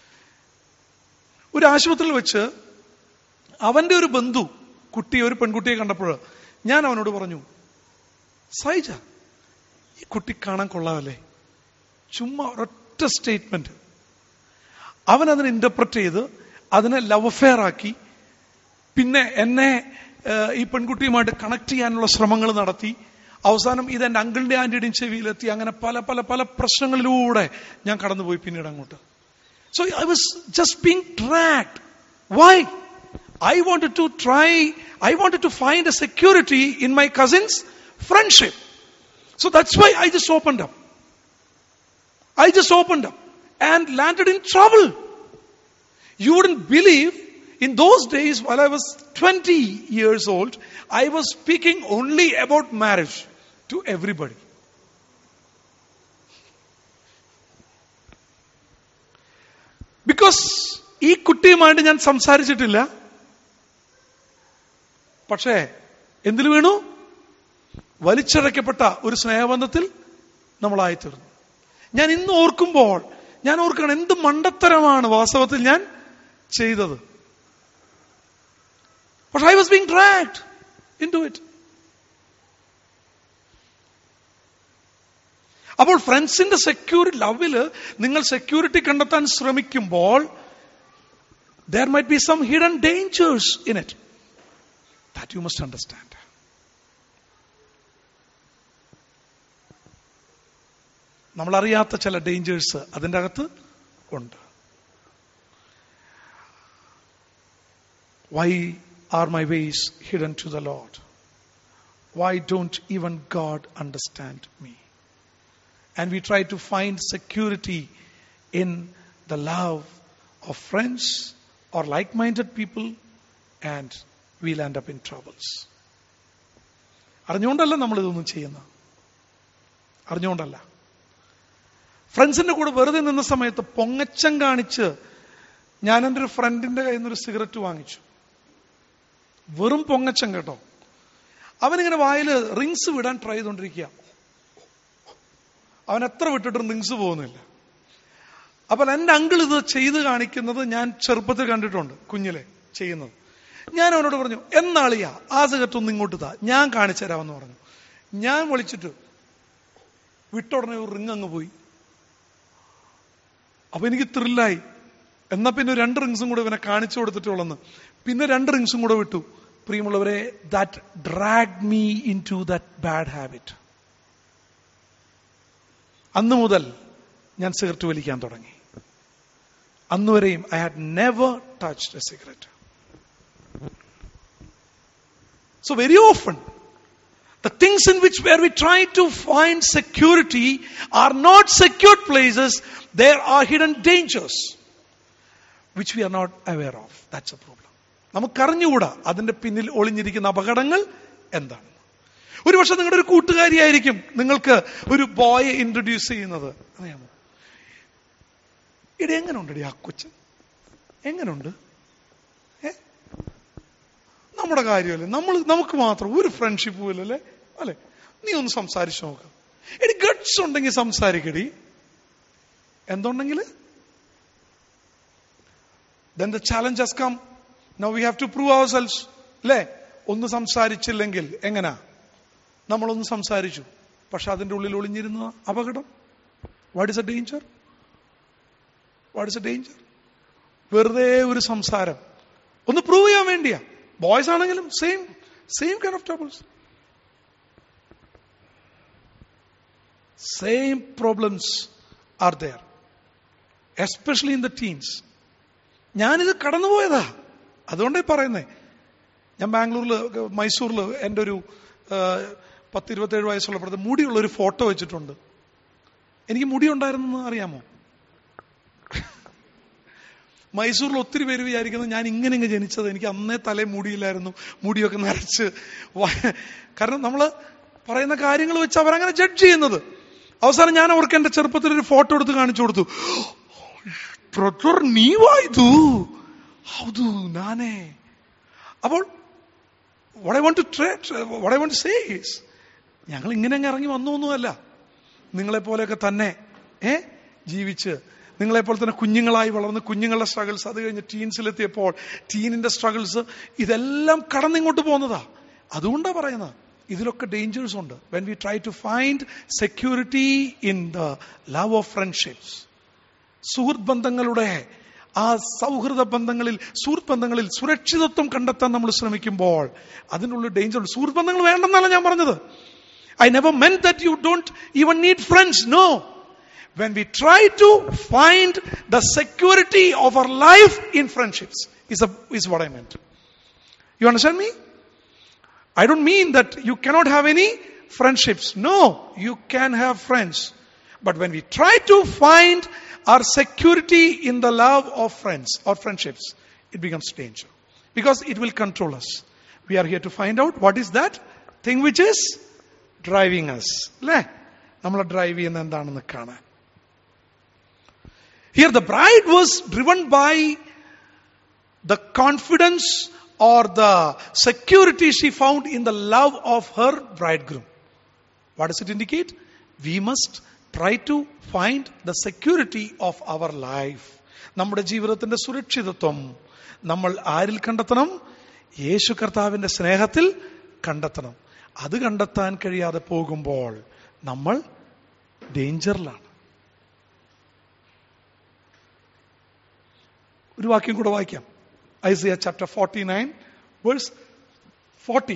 ഒരു ആശുപത്രിയിൽ വെച്ച് അവന്റെ ഒരു ബന്ധു കുട്ടി ഒരു പെൺകുട്ടിയെ കണ്ടപ്പോൾ ഞാൻ അവനോട് പറഞ്ഞു സൈജ ഈ കുട്ടി കാണാൻ കൊള്ളാമല്ലേ ചുമ്മാ ഒരൊറ്റ സ്റ്റേറ്റ്മെന്റ് അവൻ അതിനെ ഇന്റർപ്രറ്റ് ചെയ്ത് അതിനെ ലവ് അഫെയർ ആക്കി പിന്നെ എന്നെ ഏഹ്, ഈ പെൺകുട്ടിയുമായിട്ട് കണക്ട് ചെയ്യാനുള്ള ശ്രമങ്ങൾ നടത്തി അവസാനം ഇത് എന്റെ അങ്കിളിന്റെ ആന്റിയുടെയും ചെവിയിലെത്തി അങ്ങനെ പല പല പല പ്രശ്നങ്ങളിലൂടെ ഞാൻ കടന്നുപോയി പിന്നീട് അങ്ങോട്ട് so I was just being tracked why I wanted to try I wanted to find a security in my cousins friendship so that's why I just opened up I just opened up and landed in trouble. You wouldn't believe in those days while I was 20 years old, I was speaking only about marriage. to everybody. Because ഈ കുട്ടിയുമായിട്ട് ഞാൻ സംസാരിച്ചിട്ടില്ല പക്ഷേ എന്തിനു വീണു വലിച്ചടയ്ക്കപ്പെട്ട ഒരു സ്നേഹബന്ധത്തിൽ നമ്മളായിത്തീർന്നു ഞാൻ ഇന്ന് ഓർക്കുമ്പോൾ ഞാൻ ഓർക്കണം എന്ത് മണ്ടത്തരമാണ് വാസ്തവത്തിൽ ഞാൻ ചെയ്തത് പക്ഷെ I was being dragged into it അപ്പോൾ ഫ്രണ്ട്സിന്റെ സെക്യൂരിറ്റി ലവില് നിങ്ങൾ സെക്യൂരിറ്റി കണ്ടെത്താൻ ശ്രമിക്കുമ്പോൾ there might be some hidden dangers in it that you must understand നമ്മളറിയാത്ത ചില ഡേഞ്ചേഴ്സ് അതിൻ്റെ അകത്ത് ഉണ്ട് why are my ways hidden to the Lord why don't even God understand me and we try to find security in the love of friends or like minded people, and we'll end up in troubles. അറിഞ്ഞുകൊണ്ടല്ല നമ്മൾ ഇതൊന്നും ചെയ്യുന്നത് അറിഞ്ഞുകൊണ്ടല്ല ഫ്രണ്ട്സിന്റെ കൂടെ വെറുതെ നിന്ന സമയത്ത് പൊങ്ങച്ചം കാണിച്ച് ഞാൻ എൻ്റെ ഒരു ഫ്രണ്ടിന്റെ കയ്യിൽ നിന്നൊരു സിഗരറ്റ് വാങ്ങിച്ചു വെറും പൊങ്ങച്ചം കേട്ടോ അവനിങ്ങനെ വായിൽ റിങ്സ് വിടാൻ ട്രൈ ചെയ്തുകൊണ്ടിരിക്കുക അവൻ എത്ര വിട്ടിട്ടും റിങ്സ് പോകുന്നില്ല അപ്പോൾ എൻ്റെ അങ്കിൾ ഇത് ചെയ്ത് കാണിക്കുന്നത് ഞാൻ ചെറുപ്പത്തിൽ കണ്ടിട്ടുണ്ട് കുഞ്ഞിലെ ചെയ്യുന്നത് ഞാൻ അവനോട് പറഞ്ഞു എന്നാളിയാ ആ സിഗരറ്റ് ഒന്ന് ഇങ്ങോട്ട് താ ഞാൻ കാണിച്ചു തരാമെന്ന് പറഞ്ഞു ഞാൻ വിളിച്ചിട്ട് വിട്ട ഉടനെ ഒരു റിങ് അങ്ങ് പോയി അപ്പൊ എനിക്ക് ത്രില്ലായി എന്നാ പിന്നെ രണ്ട് റിങ്സും കൂടെ ഇവനെ കാണിച്ചു കൊടുത്തിട്ടുള്ളെന്ന് പിന്നെ രണ്ട് റിങ്സും കൂടെ വിട്ടു പ്രിയമുള്ളവരെ that drag me into that bad habit അന്ന് മുതൽ ഞാൻ സിഗരറ്റ് വലിക്കാൻ തുടങ്ങി അന്ന് വരെയും I had never touched a cigarette so very often The things in which where we try to find security are not secured places. There are hidden dangers which we are not aware of. That's a problem. നമുക്കറിഞ്ഞുകൂടാ അതിന്റെ പിന്നിൽ ഒളിഞ്ഞിരിക്കുന്ന അപകടങ്ങൾ എന്താണ് ഒരു പക്ഷെ നിങ്ങളുടെ ഒരു കൂട്ടുകാരിയായിരിക്കും നിങ്ങൾക്ക് ഒരു ബോയെ ഇൻട്രൊഡ്യൂസ് ചെയ്യുന്നത് അറിയാമോ ഇടി എങ്ങനെയുണ്ടടി ആ കൊച്ച് എങ്ങനെയുണ്ട് ഏ നമ്മുടെ കാര്യമല്ലേ നമ്മൾ നമുക്ക് മാത്രം ഒരു ഫ്രണ്ട്ഷിപ്പും ഇല്ലല്ലേ അല്ലെ നീ ഒന്ന് സംസാരിച്ചു നോക്ക് എടി ഗട്ട്സ് ഉണ്ടെങ്കിൽ സംസാരിക്കടി എന്തുണ്ടെങ്കിൽ then the challenge has come now we have to prove ourselves അല്ലേ ഒന്ന് സംസാരിച്ചില്ലെങ്കിൽ എങ്ങനാ നമ്മളൊന്ന് സംസാരിച്ചു പക്ഷെ അതിന്റെ ഉള്ളിൽ ഒളിഞ്ഞിരുന്ന അപകടം what is a danger what is a danger വെറുതെ ഒരു സംസാരം ഒന്ന് പ്രൂവ് ചെയ്യാൻ വേണ്ടിയാ ബോയ്സ് ആണെങ്കിലും same same kind of troubles same problems are there especially in the teens ഞാനിത് കടന്നുപോയതാ അതുകൊണ്ടേ പറയുന്നേ ഞാൻ ബാംഗ്ലൂരിൽ മൈസൂരിൽ എൻ്റെ ഒരു പത്തിരുപത്തേഴ് വയസ്സുള്ളപ്പോഴത്തെ മുടിയുള്ള ഒരു ഫോട്ടോ വെച്ചിട്ടുണ്ട് എനിക്ക് മുടി ഉണ്ടായിരുന്നെന്ന് അറിയാമോ മൈസൂരിൽ ഒത്തിരി പേര് വിചാരിക്കുന്നത് ഞാൻ ഇങ്ങനെ ഇങ്ങ് ജനിച്ചത് എനിക്ക് അന്നേ തലേ മുടിയില്ലായിരുന്നു മുടിയൊക്കെ നരച്ച് കാരണം നമ്മൾ പറയുന്ന കാര്യങ്ങൾ വെച്ച് അവരങ്ങനെ ജഡ്ജ് ചെയ്യുന്നത് അവസാനം ഞാൻ അവർക്ക് എന്റെ ചെറുപ്പത്തിൽ ഒരു ഫോട്ടോ എടുത്ത് കാണിച്ചു കൊടുത്തു ബ്രദർ നീ വായിതു ഹൗതു നാനേ അപ്പോൾ what I want to trade, what I want to say is, ഞങ്ങൾ ഇങ്ങനെ അങ്ങ് ഇറങ്ങി വന്നൊന്നുമല്ല നിങ്ങളെപ്പോലെയൊക്കെ തന്നെ ഏ ജീവിച്ച് നിങ്ങളെപ്പോലെ തന്നെ കുഞ്ഞുങ്ങളായി വളർന്ന് കുഞ്ഞുങ്ങളുടെ സ്ട്രഗിൾസ് അത് കഴിഞ്ഞ് ടീൻസിലെത്തിയപ്പോൾ ടീനിന്റെ സ്ട്രഗിൾസ് ഇതെല്ലാം കടന്നിങ്ങോട്ട് പോകുന്നതാ അതുകൊണ്ടാണ് പറയുന്നത് ഇതിലൊക്കെ ഡേഞ്ചേഴ്സ് ഉണ്ട് when we try to find security in the love of friendships സുഹൃത്ത് ബന്ധങ്ങളുടെ ആ സൗഹൃദ ബന്ധങ്ങളിൽ സുഹൃത്ത് ബന്ധങ്ങളിൽ സുരക്ഷിതത്വം കണ്ടെത്താൻ നമ്മൾ ശ്രമിക്കുമ്പോൾ അതിനുള്ള ഡേഞ്ചർ ഉണ്ട് സുഹൃത്ത് ബന്ധങ്ങൾ വേണ്ടെന്നല്ല ഞാൻ പറഞ്ഞത് I never mean that you don't even need friends no when we try to find the security of our life in friendships is is what I meant you understand me I don't mean that you cannot have any friendships. No, you can have friends. But when we try to find our security in the love of friends or friendships, it becomes danger. Because it will control us. We are here to find out what is that thing which is driving us അല്ലേ നമ്മൾ drive ചെയ്യുന്ന എന്താണെന്ന് കാണാൻ here the bride was driven by the confidence or the security she found in the love of her bridegroom. What does it indicate? We must try to find the security of our life. നമ്മുടെ ജീവിതത്തിന്റെ സുരക്ഷിതത്വം നമ്മൾ ആരിൽ കണ്ടെത്തണം യേശു കർത്താവിന്റെ സ്നേഹത്തിൽ കണ്ടെത്തണം അത് കണ്ടെത്താൻ കഴിയാതെ പോകുമ്പോൾ നമ്മൾ ഡേഞ്ചറിലാണ് ഒരു വാക്യം കൂടെ വായിക്കാം Isaiah chapter 49, verse 14.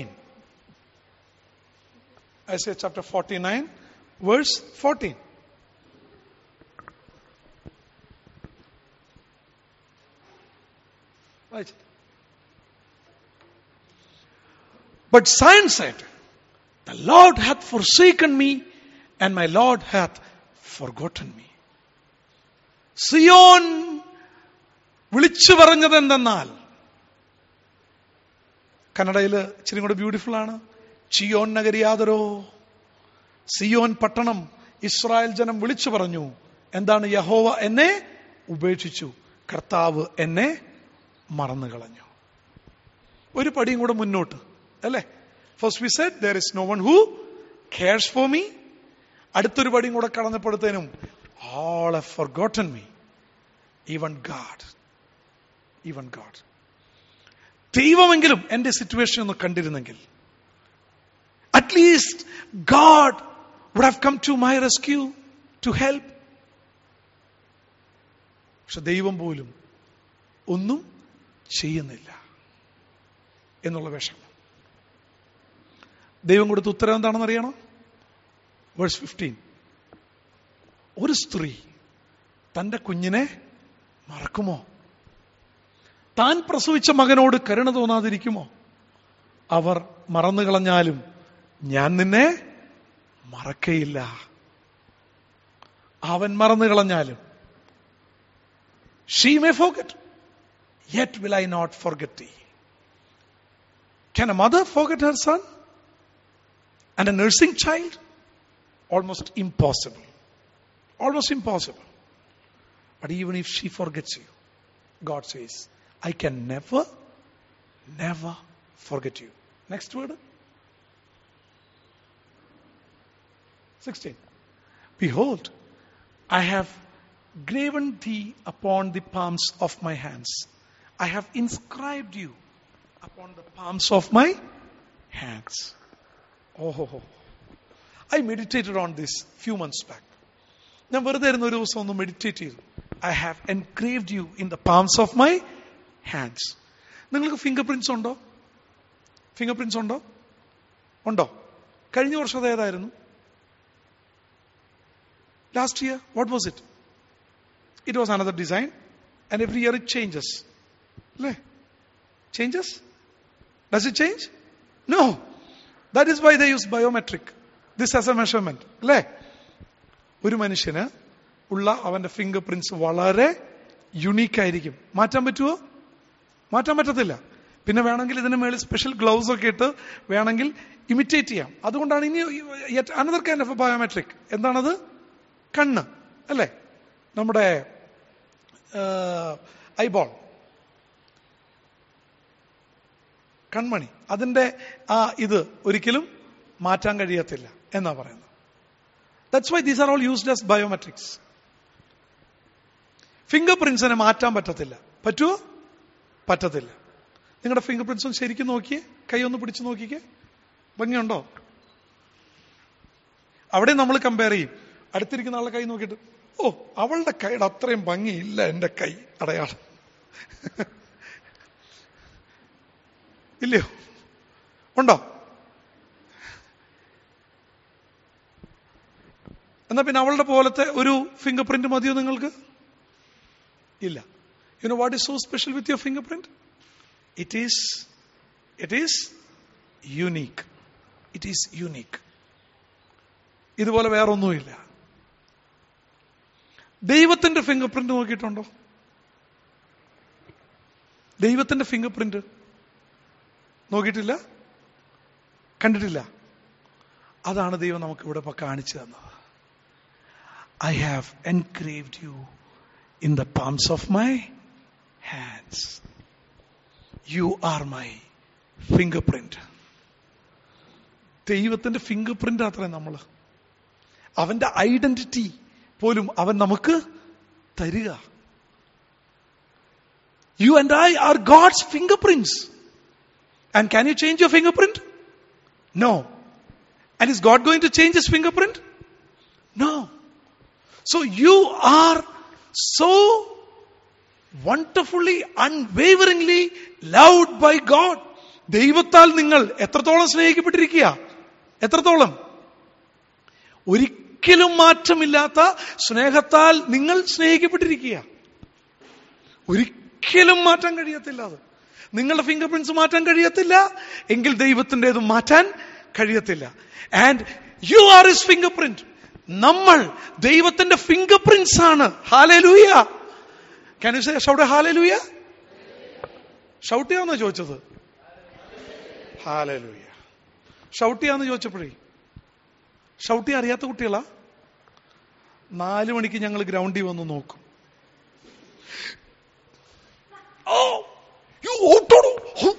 Isaiah chapter 49, verse 14. Right. But Zion said, The Lord hath forsaken me, and my Lord hath forgotten me. Zion വിളിച്ചു പറഞ്ഞത് എന്തെന്നാൽ കന്നഡയിൽ ഇച്ചിരി കൂടെ ബ്യൂട്ടിഫുൾ ആണ് ചിയോൻ നഗരിയാതരോ സിയോൻ പട്ടണം ഇസ്രായേൽ ജനം വിളിച്ചു പറഞ്ഞു എന്താണ് യഹോവ എന്നെ ഉപേക്ഷിച്ചു കർത്താവ് എന്നെ മറന്നു കളഞ്ഞു ഒരു പടിയും കൂടെ മുന്നോട്ട് അല്ലേ first we said there is no one who cares for me അടുത്തൊരു പടിയും കൂടെ കടന്നപ്പെടുത്തേനും all have forgotten me. Even God. Even God. ദൈവമെങ്കിലും എന്റെ സിറ്റുവേഷൻ ഒന്ന് കണ്ടിരുന്നെങ്കിൽ at least God would have come to my rescue to help പക്ഷെ ദൈവം പോലും ഒന്നും ചെയ്യുന്നില്ല എന്നുള്ള വിഷമം ദൈവം കൊടുത്ത ഉത്തരം എന്താണെന്ന് അറിയണോ വേഴ്സ് ഫിഫ്റ്റീൻ ഒരു സ്ത്രീ തന്റെ കുഞ്ഞിനെ മറക്കുമോ താൻ പ്രസവിച്ച മകനോട് കരുണ തോന്നാതിരിക്കുമോ അവർ മറന്നു കളഞ്ഞാലും ഞാൻ നിന്നെ മറക്കയില്ല അവൻ മറന്നു കളഞ്ഞാലും she may forget yet will I not forget thee Can a mother forget her son? And a nursing child? Almost impossible. Almost impossible. But even if she forgets you, God says, I can never, never forget you. Next word. 16. Behold, I have graven thee upon the palms of my hands. I have inscribed you upon the palms of my hands. Oh, I meditated on this few months back. ഞാൻ വെറുതെ ഇരുന്ന ഒരു ദിവസം ഒന്ന് meditate ചെയ്തു I have engraved you in the palms of my hands നിങ്ങൾക്ക് fingerprints ഉണ്ടോ fingerprints ഉണ്ടോ ഉണ്ടോ കഴിഞ്ഞ വർഷം അത് ഏതായിരുന്നു last year what was it it was another design and every year it changes അല്ലേ changes does it change no that is why the use biometric this as a measurement അല്ലേ ഒരു മനുഷ്യന് ഉള്ള അവന്റെ ഫിംഗർ പ്രിന്റ്സ് വളരെ unique ആയിരിക്കും മാറ്റാൻ പറ്റുമോ മാറ്റാൻ പറ്റത്തില്ല പിന്നെ വേണമെങ്കിൽ ഇതിന് മേളിൽ സ്പെഷ്യൽ ഗ്ലൗസ് ഒക്കെ ഇട്ട് വേണമെങ്കിൽ ഇമിറ്റേറ്റ് ചെയ്യാം അതുകൊണ്ടാണ് ഇനി അനദർ കൈൻഡ് ഓഫ് ബയോമെട്രിക് എന്താണത് കണ്ണ് അല്ലേ നമ്മുടെ ഐബോൾ കൺമണി അതിന്റെ ആ ഇത് ഒരിക്കലും മാറ്റാൻ കഴിയത്തില്ല എന്നാ പറയുന്നത് that's why these are all used as biometrics ഫിംഗർ പ്രിന്റ്സിനെ മാറ്റാൻ പറ്റത്തില്ല പറ്റുമോ പറ്റത്തില്ല നിങ്ങളുടെ ഫിംഗർ പ്രിന്റ്സ് ഒന്ന് ശരിക്കും നോക്കിയേ കൈ ഒന്ന് പിടിച്ചു നോക്കിക്കേ ഭംഗിയുണ്ടോ അവിടെ നമ്മൾ കമ്പയർ ചെയ്യും അടുത്തിരിക്കുന്ന ആളുടെ കൈ നോക്കിയിട്ട് ഓ അവളുടെ കൈയുടെ അത്രയും ഭംഗിയില്ല എന്റെ കൈ അടയാളം ഇല്ലയോ ഉണ്ടോ എന്നാ പിന്നെ അവളുടെ പോലത്തെ ഒരു ഫിംഗർ പ്രിന്റ് മതിയോ നിങ്ങൾക്ക് ഇല്ല you know what is so special with your fingerprint it is it is unique it is unique ഇതുപോലെ വേറൊന്നുമില്ല ദൈവത്തിന്റെ ഫിംഗർ പ്രിന്റ് നോക്കിയിട്ടുണ്ടോ ദൈവത്തിന്റെ ഫിംഗർ പ്രിന്റ് നോക്കിയിട്ടില്ല കണ്ടിട്ടില്ല അതാണ് ദൈവം നമുക്ക് ഇവിടെ ഇപ്പൊ കാണിച്ചു തന്നത് I have engraved you in the palms of my hands you are my fingerprint ദൈവത്തിന്റെ ഫിംഗർ പ്രിന്റ് അത്രേ നമ്മൾ അവന്റെ ഐഡന്റിറ്റി പോലും അവൻ നമുക്ക് തരിക you and I are God's fingerprints and can you change your fingerprint no and is God going to change his fingerprint no so you are so wonderfully unwaveringly loved by God ദൈവത്താൽ നിങ്ങൾ എത്രത്തോളം സ്നേഹിക്കപ്പെട്ടിരിക്കുക എത്രത്തോളം ഒരിക്കലും മാറ്റമില്ലാത്ത സ്നേഹത്താൽ നിങ്ങൾ സ്നേഹിക്കപ്പെട്ടിരിക്കുക ഒരിക്കലും മാറ്റാൻ കഴിയത്തില്ല അത് നിങ്ങളുടെ ഫിംഗർ പ്രിന്റ്സ് മാറ്റാൻ കഴിയത്തില്ല എങ്കിൽ ദൈവത്തിൻ്റെതും മാറ്റാൻ കഴിയത്തില്ല and you are is fingerprint നമ്മൾ ദൈവത്തിന്റെ ഫിംഗർ പ്രിന്റ്സ് ആണ് hallelujah can you say shout hallelujah shout ചെയ്യാന്നോ ചോദിച്ചത് ഹാലലൂയ ഷൗട്ട് ചെയ്യാന്ന് ചോദിച്ചപ്പോഴേ ഷൗട്ട് ചെയ്യാൻ അറിയാത്ത കുട്ടികളാ നാല് മണിക്ക് ഞങ്ങൾ ഗ്രൗണ്ടിൽ വന്ന് നോക്കും ഓ യു ഓട്ടോടോ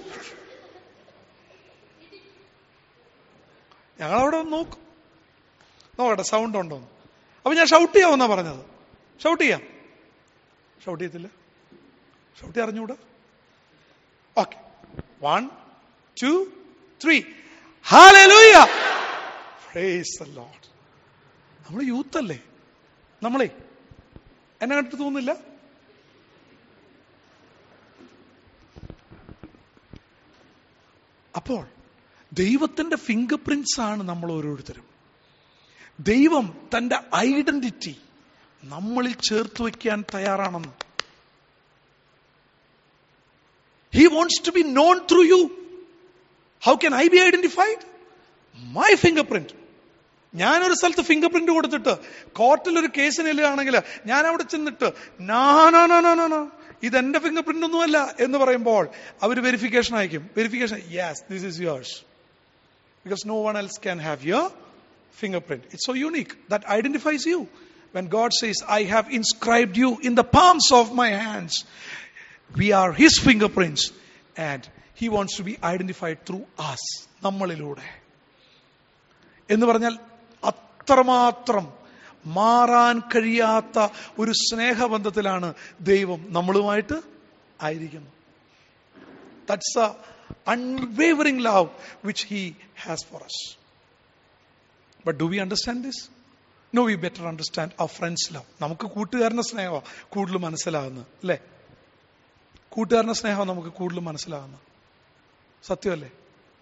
ഞങ്ങൾ അവിടെ വന്ന് നോക്കും നോക്കട്ടെ സൗണ്ട് ഉണ്ടോ എന്ന്. അപ്പൊ ഞാൻ ഷൗട്ട് ചെയ്യാമെന്നാ പറഞ്ഞത് ഷൗട്ട് ചെയ്യാം ഷൗട്ട് ചെയ്യത്തില്ല ഷൗട്ട് ചെയ്യാൻ അറിഞ്ഞൂടാ okay one two three hallelujah praise the Lord നമ്മൾ യൂത്ത് അല്ലേ നമ്മളെ എന്നെ കണ്ടിട്ട് തോന്നുന്നില്ല അപ്പോൾ ദൈവത്തിന്റെ ഫിംഗർ പ്രിന്റ്സ് ആണ് നമ്മൾ ഓരോരുത്തരും ദൈവം തന്റെ ഐഡന്റിറ്റി നമ്മളിൽ ചേർത്ത് വയ്ക്കാൻ തയ്യാറാണെന്ന് he wants to be known through you how can I be identified my fingerprint ഞാനൊരു സ്ഥലത്ത് ഫിംഗർ പ്രിന്റ് കൊടുത്തിട്ട് കോർട്ടിൽ ഒരു കേസിന് ചെല്ലുകയാണെങ്കിൽ ഞാൻ അവിടെ ചെന്നിട്ട് നാ നാ നാ നാ നാ നാ ഇത് എന്റെ ഫിംഗർ പ്രിന്റ് ഒന്നുമല്ല എന്ന് പറയുമ്പോൾ അവർ വെരിഫിക്കേഷൻ അയക്കും verification yes this is yours because no one else can have your fingerprint. It's so unique that identifies you. When God says, I have inscribed you in the palms of my hands, we are His fingerprints and He wants to be identified through us. നമ്മളിലൂടെ എന്ന് പറഞ്ഞാൽ അത്രമാത്രം മാറാൻ കഴിയാത്ത ഒരു സ്നേഹബന്ധത്തിലാണ് ദൈവം നമ്മളുമായിട്ട് ആയിരിക്കുന്നത് That's the unwavering love which He has for us. But do we understand this? No, we better understand our friend's love. നമുക്ക് കൂട്ടുകാരന്റെ സ്നേഹമാണ് കൂടുതൽ മനസ്സിലാകുന്നത് അല്ലേ കൂട്ടുകാരന്റെ സ്നേഹം നമുക്ക് കൂടുതൽ മനസ്സിലാകുന്നത് സത്യമല്ലേ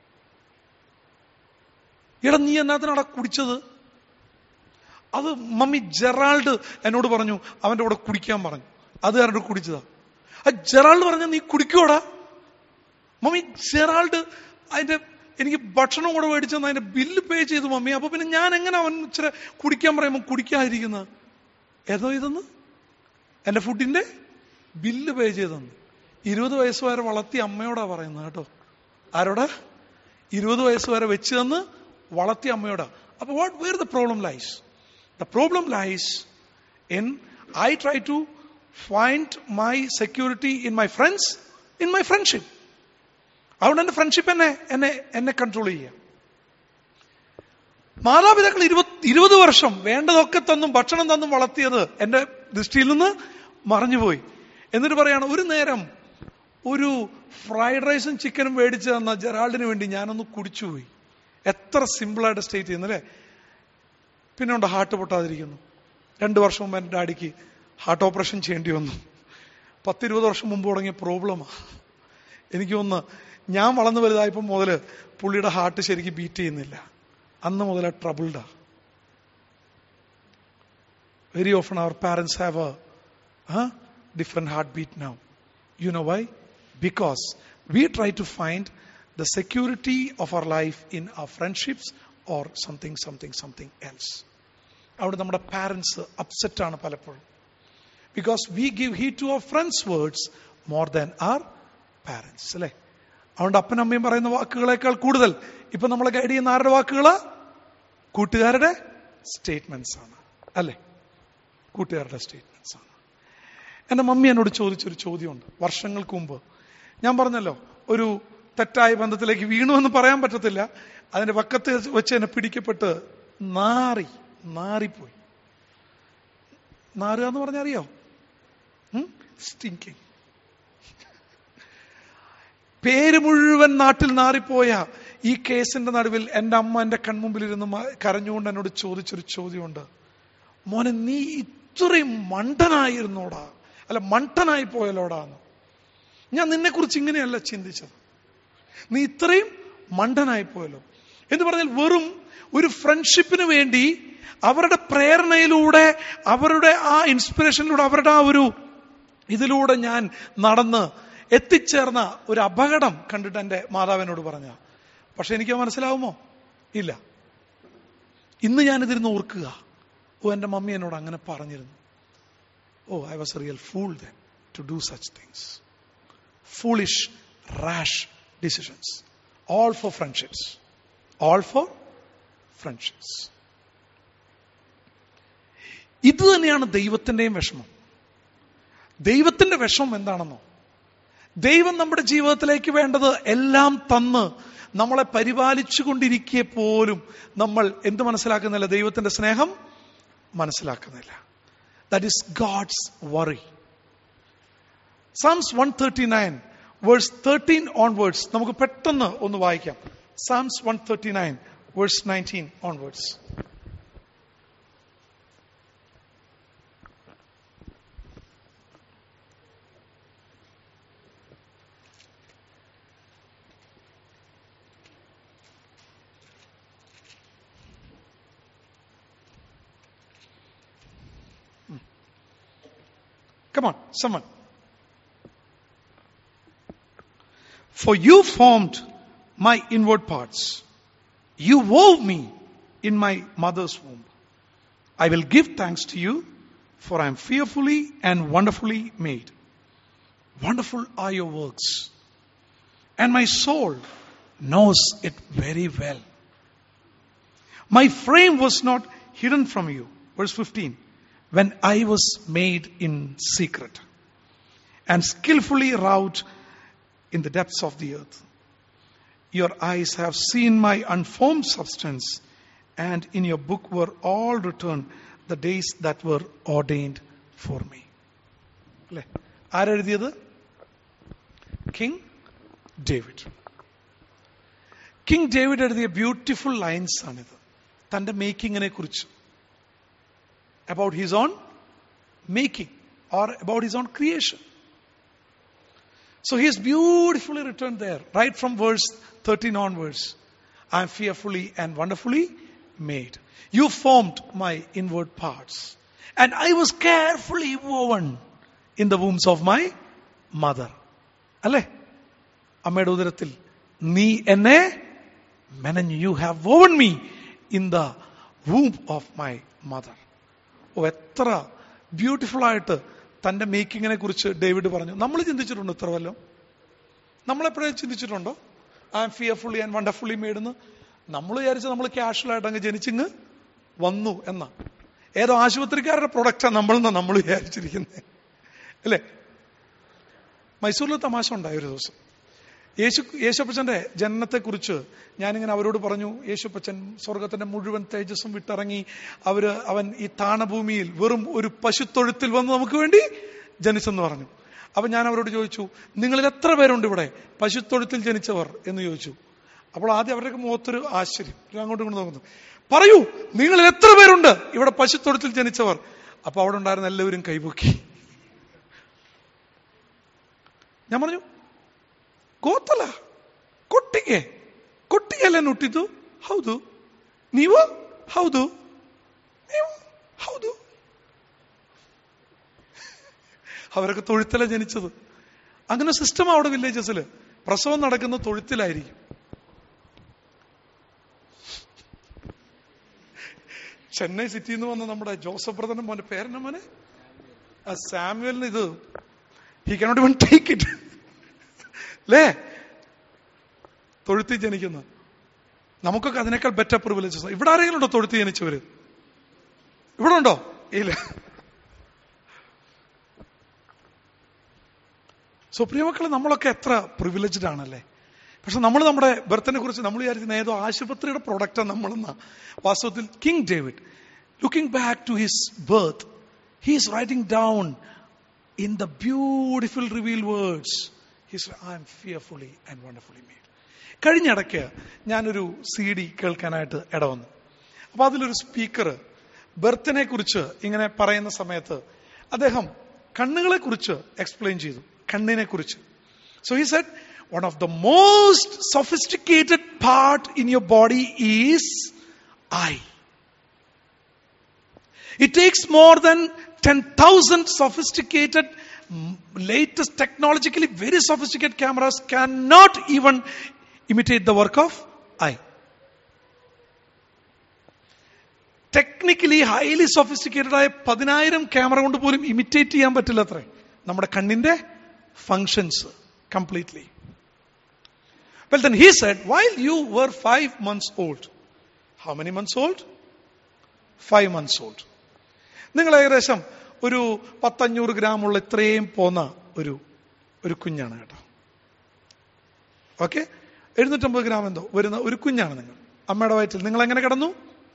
എടാ നീ എന്നാത്തിനാടാ കുടിച്ചത് അത് മമ്മി ജെറാൾഡ് എന്നോട് പറഞ്ഞു അവന്റെ കൂടെ കുടിക്കാൻ പറഞ്ഞു അത് കാരണം കുടിച്ചതാ ആ ജെറാൾഡ് പറഞ്ഞ നീ കുടിക്കോടാ മമ്മി ജെറാൾഡ് അതിന്റെ എനിക്ക് ഭക്ഷണം കൂടെ മേടിച്ചെന്ന് അതിന്റെ ബില്ല് പേ ചെയ്തു മമ്മി അപ്പൊ പിന്നെ ഞാൻ എങ്ങനെ അവൻ ഇച്ചിരി കുടിക്കാൻ പറയുമ്പോൾ കുടിക്കാതിരിക്കുന്നത് ഏതോ ഇതെന്ന് എന്റെ ഫുഡിന്റെ ബില്ല് പേ ചെയ്തെന്ന് ഇരുപത് വയസ്സ് വരെ വളർത്തിയ അമ്മയോടാ പറയുന്നത് കേട്ടോ ആരോടാ ഇരുപത് വയസ്സ് വരെ വെച്ച് തന്ന് വളർത്തിയ അമ്മയോടാ അപ്പൊ what where the problem lies the problem lies in I try to find my security in my friends in my friendship അതുകൊണ്ട് എന്റെ ഫ്രണ്ട്ഷിപ്പ് എന്നെ എന്നെ എന്നെ കൺട്രോൾ ചെയ്യുക മാതാപിതാക്കൾ ഇരുപത് ഇരുപത് വർഷം വേണ്ടതൊക്കെ തന്നും ഭക്ഷണം തന്നും വളർത്തിയത് എന്റെ ദൃഷ്ടിയിൽ നിന്ന് മറഞ്ഞുപോയി എന്നിട്ട് പറയാണ് ഒരു നേരം ഒരു ഫ്രൈഡ് റൈസും ചിക്കനും മേടിച്ച് തന്ന ജെറാൾഡിന് വേണ്ടി ഞാനൊന്ന് കുടിച്ചുപോയി എത്ര സിമ്പിളായിട്ട് സ്റ്റേറ്റ് ചെയ്യുന്നല്ലേ പിന്നെ ഉണ്ട് ഹാർട്ട് പൊട്ടാതിരിക്കുന്നു രണ്ടു വർഷം മുമ്പ് എൻ്റെ ഡാഡിക്ക് ഹാർട്ട് ഓപ്പറേഷൻ ചെയ്യേണ്ടി വന്നു പത്തിരുപത് വർഷം മുമ്പ് തുടങ്ങിയ പ്രോബ്ലമാണ് എനിക്ക് ഒന്ന് ഞാൻ വളർന്നു വലുതായപ്പോൾ മുതൽ പുള്ളിയുടെ ഹാർട്ട് ശരിക്കും ബീറ്റ് ചെയ്യുന്നില്ല അന്ന് മുതൽ ട്രബിൾഡാ very often our parents have a different heart beat now you know why because we try to find the security of our life in our friendships or something something something else അവിടെ നമ്മുടെ parents upset ആണ് പലപ്പോഴും because we give he to our friends words more than our parents അല്ലേ അതുകൊണ്ട് അപ്പനും അമ്മയും പറയുന്ന വാക്കുകളേക്കാൾ കൂടുതൽ ഇപ്പൊ നമ്മളെ ഗൈഡ് ചെയ്യുന്ന ആരുടെ വാക്കുകളാ കൂട്ടുകാരുടെ സ്റ്റേറ്റ്മെന്റ്സ് ആണ് അല്ലേ കൂട്ടുകാരുടെ സ്റ്റേറ്റ്മെന്റ്സ് ആണ് എന്റെ മമ്മി എന്നോട് ചോദിച്ചൊരു ചോദ്യമുണ്ട് വർഷങ്ങൾക്ക് മുമ്പ് ഞാൻ പറഞ്ഞല്ലോ ഒരു തെറ്റായ ബന്ധത്തിലേക്ക് വീണു എന്ന് പറയാൻ പറ്റത്തില്ല അതിന്റെ വക്കത്ത് വെച്ച് എന്നെ പിടിക്കപ്പെട്ട് നാറി നാറിപ്പോയി നാറുക എന്ന് പറഞ്ഞാൽ അറിയോ സ്റ്റിങ്കിങ് പേര് മുഴുവൻ നാട്ടിൽ നാറിപ്പോയ ഈ കേസിന്റെ നടുവിൽ എന്റെ അമ്മ എന്റെ കൺമുമ്പിൽ ഇരുന്ന് മ- കരഞ്ഞുകൊണ്ട് എന്നോട് ചോദിച്ചൊരു ചോദ്യമുണ്ട് മോനെ നീ ഇത്രയും മണ്ടനായിരുന്നോടാ അല്ല മണ്ടനായി പോയല്ലോടാന്ന് ഞാൻ നിന്നെക്കുറിച്ച് ഇങ്ങനെയല്ല ചിന്തിച്ചത് നീ ഇത്രയും മണ്ടനായി പോയല്ലോ എന്ന് പറഞ്ഞാൽ വെറും ഒരു ഫ്രണ്ട്ഷിപ്പിന് വേണ്ടി അവരുടെ പ്രേരണയിലൂടെ അവരുടെ ആ ഇൻസ്പിറേഷനിലൂടെ അവരുടെ ആ ഒരു ഇതിലൂടെ ഞാൻ നടന്ന് എത്തിച്ചേർന്ന ഒരു അപകടം കണ്ടിട്ട് എന്റെ മാതാവിനോട് പറഞ്ഞ പക്ഷെ എനിക്ക് മനസ്സിലാവുമോ ഇല്ല ഇന്ന് ഞാനിതിരുന്ന് ഓർക്കുക ഓ എന്റെ മമ്മി എന്നോട് അങ്ങനെ പറഞ്ഞിരുന്നു oh I was a real fool then to do such things foolish, rash decisions. All for friendships. All for friendships. ഇത് തന്നെയാണ് ദൈവത്തിന്റെയും വിഷമം ദൈവത്തിന്റെ വിഷമം എന്താണെന്നോ ദൈവം നമ്മുടെ ജീവിതത്തിലേക്ക് വേണ്ടത് എല്ലാം തന്ന് നമ്മളെ പരിപാലിച്ചു കൊണ്ടിരിക്കെ പോലും നമ്മൾ എന്ത് മനസ്സിലാക്കുന്നില്ല ദൈവത്തിന്റെ സ്നേഹം മനസ്സിലാക്കുന്നില്ല that is God's worry Psalms one thirty nine verse thirteen onwards നമുക്ക് പെട്ടെന്ന് ഒന്ന് വായിക്കാം Psalms one thirty nine verse nineteen onwards Come on, someone. For you formed my inward parts. You wove me in my mother's womb. I will give thanks to you, for I am fearfully and wonderfully made. Wonderful are your works, and my soul knows it very well. My frame was not hidden from you. Verse 15. When I was made in secret and skillfully wrought in the depths of the earth. Your eyes have seen my unformed substance, and in your book were all written the days that were ordained for me. അല്ലേ ആരെഴുതിയത് king David king David എഴുതിയ beautiful lines ആണിത് തന്റെ മേക്കിങ്ങിനെ കുറിച്ച് about his own making or about his own creation. So he has beautifully written there, right from verse 13 onwards. I am fearfully and wonderfully made. You formed my inward parts. And I was carefully woven in the wombs of my mother. അല്ലേ അമ്മയുടെ ഉദരത്തിൽ നീ എന്നെ മെനഞ്ഞു you have woven me in the womb of my mother oh എത്ര beautiful ആയിട്ട് തന്റെ മേക്കിങ്ങിനെ കുറിച്ച് ഡേവിഡ് പറഞ്ഞു നമ്മൾ ചിന്തിച്ചിട്ടുണ്ടോ ഇത്ര വല്ലതും നമ്മളെപ്പോഴും ചിന്തിച്ചിട്ടുണ്ടോ I am fearfully and wonderfully മേഡെന്ന് നമ്മൾ വിചാരിച്ച നമ്മൾ കാഷ്വൽ ആയിട്ട് അങ്ങ് ജനിച്ചിങ്ങ് വന്നു എന്ന ഏതോ ആശുപത്രിക്കാരുടെ പ്രൊഡക്റ്റാണ് നമ്മൾ നമ്മൾ വിചാരിച്ചിരിക്കുന്നത് അല്ലേ മൈസൂരിൽ തമാശ ഉണ്ടായ ഒരു ദിവസം യേശു യേശുപ്പച്ചന്റെ ജനനത്തെക്കുറിച്ച് ഞാനിങ്ങനെ അവരോട് പറഞ്ഞു യേശുപ്പച്ചൻ സ്വർഗത്തിന്റെ മുഴുവൻ തേജസ്സും വിട്ടിറങ്ങി അവര് അവൻ ഈ താണഭൂമിയിൽ വെറും ഒരു പശുത്തൊഴുത്തിൽ വന്ന് നമുക്ക് വേണ്ടി ജനിച്ചെന്ന് പറഞ്ഞു അപ്പൊ ഞാൻ അവരോട് ചോദിച്ചു നിങ്ങളിൽ എത്ര പേരുണ്ട് ഇവിടെ പശുത്തൊഴുത്തിൽ ജനിച്ചവർ എന്ന് ചോദിച്ചു അപ്പോൾ ആദ്യം അവരുടെ മുഖത്തൊരു ആശ്ചര്യം ഒരു അങ്ങോട്ടും ഇങ്ങോട്ട് നോക്കുന്നു പറയൂ നിങ്ങളിൽ എത്ര പേരുണ്ട് ഇവിടെ പശുത്തൊഴുത്തിൽ ജനിച്ചവർ അപ്പൊ അവിടെ ഉണ്ടായിരുന്ന എല്ലാവരും കൈപൊക്കി ഞാൻ പറഞ്ഞു ಗೋತಲ ಕೊಟ್ಟಿಗೆ ಕೊಟ್ಟಿಗೆಲ್ಲ ಹುಟ್ಟಿದ್ದು ಹೌದು ನೀವು ಹೌದು ನೀವು ಹೌದು അവരൊക്കെ തൊഴുത്തല ജനിച്ചത് അങ്ങനെ സിസ്റ്റം അവിടെ വില്ലേജസിൽ പ്രസവം നടക്കുന്ന തൊഴുത്തിലായിരിക്കും ചെന്നൈ സിറ്റിയിൽ നിന്ന് വന്ന നമ്മുടെ ജോസഫ് ബ്രദറിന്റെ മോനെ പേരന്റെ മോനെ ആ സാമുവലിന് ഇത് he cannot even take it അല്ലേ തൊഴുത്തി ജനിക്കുന്ന നമുക്കൊക്കെ അതിനേക്കാൾ ബെറ്റർ പ്രിവിലേജസ് ഇവിടെ ആരെങ്കിലും ഉണ്ടോ തൊഴുത്ത് ജനിച്ചവര് ഇവിടെ ഉണ്ടോ ഇല്ല സോ പ്രിയമക്കളെ നമ്മളൊക്കെ എത്ര പ്രിവിലേജ്ഡ് ആണല്ലേ പക്ഷെ നമ്മൾ നമ്മുടെ ബർത്തിനെ കുറിച്ച് നമ്മൾ വിചാരിക്കുന്ന ഏതോ ആശുപത്രിയുടെ പ്രൊഡക്റ്റാണ് നമ്മളെന്ന വാസ്തവത്തിൽ king David looking back to his birth he is writing down in the beautiful reveal words his I am fearfully and wonderfully made കഴിഞ്ഞിടയ്ക്ക് ഞാനൊരു സി ഡി കേൾക്കാനായിട്ട് ഇടവന്നു അപ്പൊ അതിലൊരു സ്പീക്കർ ബർത്തിനെ കുറിച്ച് ഇങ്ങനെ പറയുന്ന സമയത്ത് അദ്ദേഹം കണ്ണുകളെ കുറിച്ച് എക്സ്പ്ലെയിൻ ചെയ്തു കണ്ണിനെ കുറിച്ച് so he said one of the most sophisticated part in your body is eye It takes more than 10,000 sophisticated, mm, latest technologically very sophisticated cameras cannot even imitate the work of eye. Technically highly sophisticated ആയ പതിനായിരം camera കൊണ്ട് പോലും imitate ചെയ്യാൻ പറ്റില്ല അത്രേ നമ്മുടെ കണ്ണിന്റെ functions completely well then he said while you were five months old how many months old five months old നിങ്ങൾ ഏകദേശം ഒരു പത്തഞ്ഞൂറ് ഗ്രാമുള്ള ഇത്രയും പോന്ന ഒരു ഒരു കുഞ്ഞാണ് കേട്ടോ ഓക്കെ എഴുന്നൂറ്റമ്പത് ഗ്രാം എന്തോ വരുന്ന ഒരു കുഞ്ഞാണ് നിങ്ങൾ അമ്മയുടെ വയറ്റിൽ നിങ്ങൾ എങ്ങനെ കിടന്നു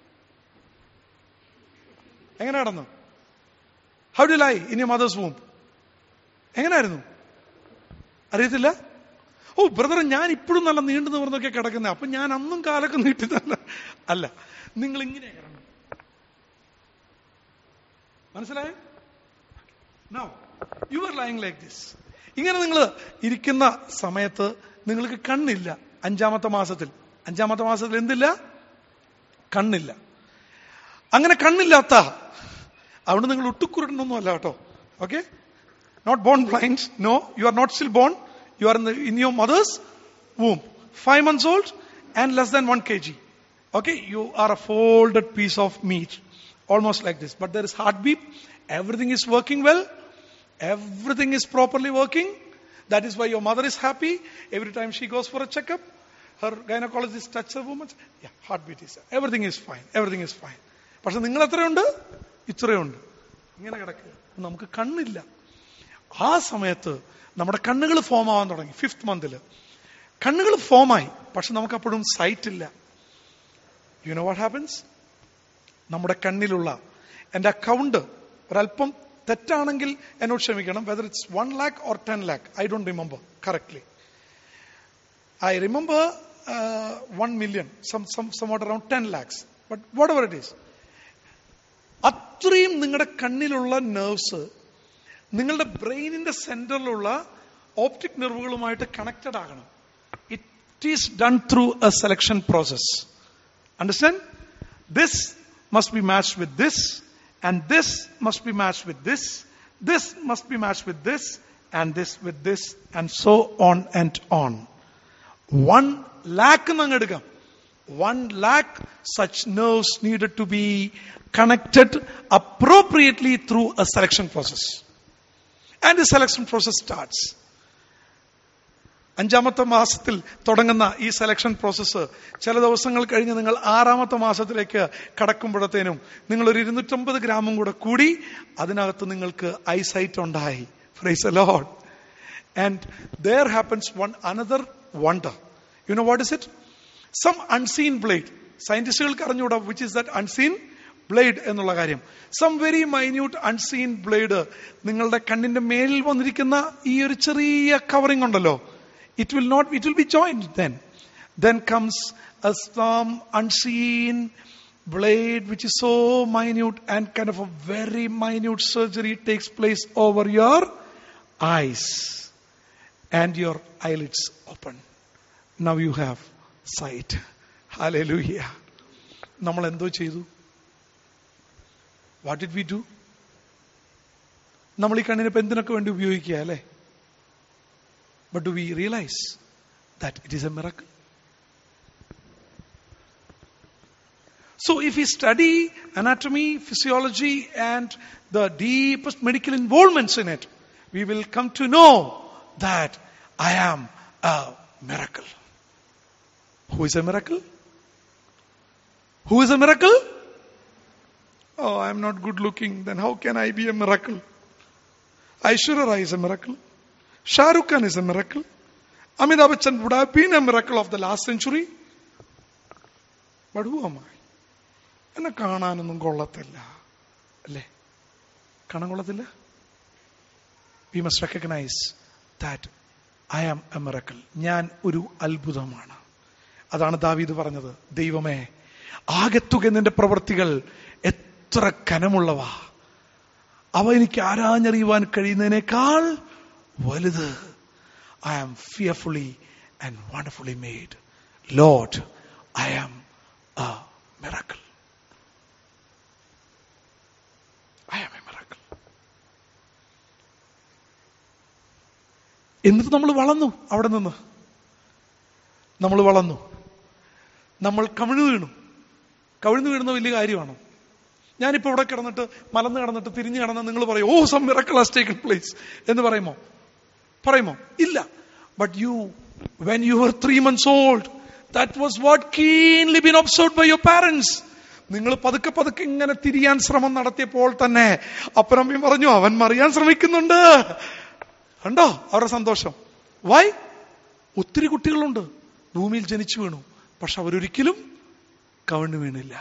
എങ്ങനെ കിടന്നു how do lie in you mother's womb എങ്ങനെയായിരുന്നു അറിയത്തില്ല ഓ ബ്രദർ ഞാൻ ഇപ്പോഴും നല്ല നീണ്ടു നിവർന്നൊക്കെ കിടക്കുന്നത് അപ്പൊ ഞാൻ അന്നും കാലൊക്കെ നീട്ടുന്നല്ല അല്ല നിങ്ങൾ ഇങ്ങനെ കിടന്നു മനസ്സിലായോ no you are lying like this ഇങ്ങനെ നിങ്ങൾ ഇരിക്കുന്ന സമയത്ത് നിങ്ങൾക്ക് കണ്ണില്ല അഞ്ചാമത്തെ മാസത്തിൽ അഞ്ചാമത്തെ മാസത്തിൽ എന്തില്ല കണ്ണില്ല അങ്ങനെ കണ്ണില്ലാത്ത അവിടെ നിങ്ങൾ ഒട്ടുക്കുരുടനൊന്നും അല്ല കേട്ടോ okay not born blind no you are not still born you are in your mother's womb five months old and less than one kg okay you are a folded piece of meat almost like this but there is heartbeat everything is working well everything is properly working that is why your mother is happy every time she goes for a checkup her gynecologist touches a woman yeah heartbeat is everything is fine everything is fine പക്ഷെ നിങ്ങൾ എത്രയുണ്ട് ഇത്രയുണ്ട് ഇങ്ങനെ കിടക്കുക നമുക്ക് കണ്ണില്ല ആ സമയത്ത് നമ്മുടെ കണ്ണുകൾ ഫോം ആവാൻ തുടങ്ങി ഫിഫ്ത് മന്തിൽ കണ്ണുകൾ ഫോമായി പക്ഷെ നമുക്ക് അപ്പോഴും സൈറ്റ് ഇല്ല യു നോ വാട്ട് ഹാപ്പൻസ് നമ്മുടെ കണ്ണിലുള്ള എൻ്റെ അക്കൗണ്ട് ഒരല്പം തെറ്റാണെങ്കിൽ എന്നോട് ക്ഷമിക്കണം whether it's one lakh or ten lakh I don't remember correctly I remember one million some some somewhat around ten lakhs but whatever it is അത്രയും നിങ്ങളുടെ കണ്ണിലുള്ള നെർവ്സ് നിങ്ങളുടെ ബ്രെയിനിന്റെ സെന്ററിലുള്ള ഓപ്റ്റിക് നെർവുകളുമായിട്ട് കണക്റ്റഡ് ആകണം it is done through a selection process understand this must be match with this and this must be match with this this must be match with this and this with this and so on and on one lakh അങ്ങ് എടുക്കാം one lakh such nerves needed to be connected appropriately through a selection process. And the selection process starts. അഞ്ചാമത്തെ മാസത്തിൽ തുടങ്ങുന്ന ഈ selection process ചില ദിവസങ്ങൾ കഴിഞ്ഞ് നിങ്ങൾ ആറാമത്തെ മാസത്തിലേക്ക് കടക്കുമ്പോഴത്തേനും നിങ്ങൾ ഒരു ഇരുന്നൂറ്റമ്പത് ഗ്രാമും കൂടെ കൂടി അതിനകത്ത് നിങ്ങൾക്ക് ഐസൈറ്റ് ഉണ്ടായി praise Lord and there happens one another wonder you know what is it some unseen blade സയന്റിസ്റ്റുകൾക്ക് അറിഞ്ഞുകൂടാ which is that unseen blade എന്നുള്ള കാര്യം some very minute unseen blade നിങ്ങളുടെ കണ്ണിന്റെ മേലിൽ വന്നിരിക്കുന്ന ഈ ഒരു ചെറിയ കവറിംഗ് ഉണ്ടല്ലോ it will not it will be joint then then comes some unseen blade which is so minute and kind of a very minute surgery takes place over your eyes and your eyelids open now you have sight hallelujah നമ്മൾ എന്തോ ചെയ്തു what did we do നമ്മൾ ഈ കണ്ണിനെ ഇപ്പൊ എന്തിനൊക്കെ വേണ്ടി ഉപയോഗിക്കുക അല്ലേ but do we realise that it is a miracle So if we study anatomy, physiology, and the deepest medical involvements in it, we will come to know that I am a miracle. Who is a miracle? Who is a miracle? Oh, I am not good looking. Then how can I be a miracle? Aishwarya Rai is a miracle. Shah Rukh Khan is a miracle. Amitabh Bachchan would have been a miracle of the last century. But who am I? എന്നെ കാണാനൊന്നും കൊള്ളത്തില്ല അല്ലേ കാണാൻ കൊള്ളത്തില്ല we must recognise that I am a miracle ഞാൻ ഒരു അത്ഭുതമാണ് അതാണ് ദാവീദ് പറഞ്ഞത് ദൈവമേ ആകെത്തുക നിന്റെ പ്രവൃത്തികൾ എത്ര കനമുള്ളവ അവ എനിക്ക് ആരാഞ്ഞറിയുവാൻ കഴിയുന്നതിനേക്കാൾ വലുത് I am fearfully and wonderfully made Lord I am a miracle I am a miracle എന്നിട്ട് നമ്മൾ വളർന്നു അവിടെ നിന്ന് നമ്മൾ വളർന്നു നമ്മൾ കമിഴ്ന്നു വീണു കവിഴ്ന്നു വീഴുന്ന വലിയ കാര്യമാണോ ഞാനിപ്പോ ഇവിടെ കിടന്നിട്ട് മലന്ന് കിടന്നിട്ട് തിരിഞ്ഞു കിടന്ന നിങ്ങൾ പറയും oh some miracle has taken place എന്ന് പറയുമോ പറയുമോ ഇല്ല but you when you are three months old that was what keenly been observe by your parents നിങ്ങൾ പതുക്കെ പതുക്കെ ഇങ്ങനെ തിരിയാൻ ശ്രമം നടത്തിയപ്പോൾ തന്നെ അപ്പനമ്മയും പറഞ്ഞു അവൻ മറിയാൻ ശ്രമിക്കുന്നുണ്ട് കണ്ടോ അവരുടെ സന്തോഷം വൈ ഒത്തിരി കുട്ടികളുണ്ട് ഭൂമിയിൽ ജനിച്ചു വീണു പക്ഷെ അവരൊരിക്കലും കവിണ്ണു വീണില്ല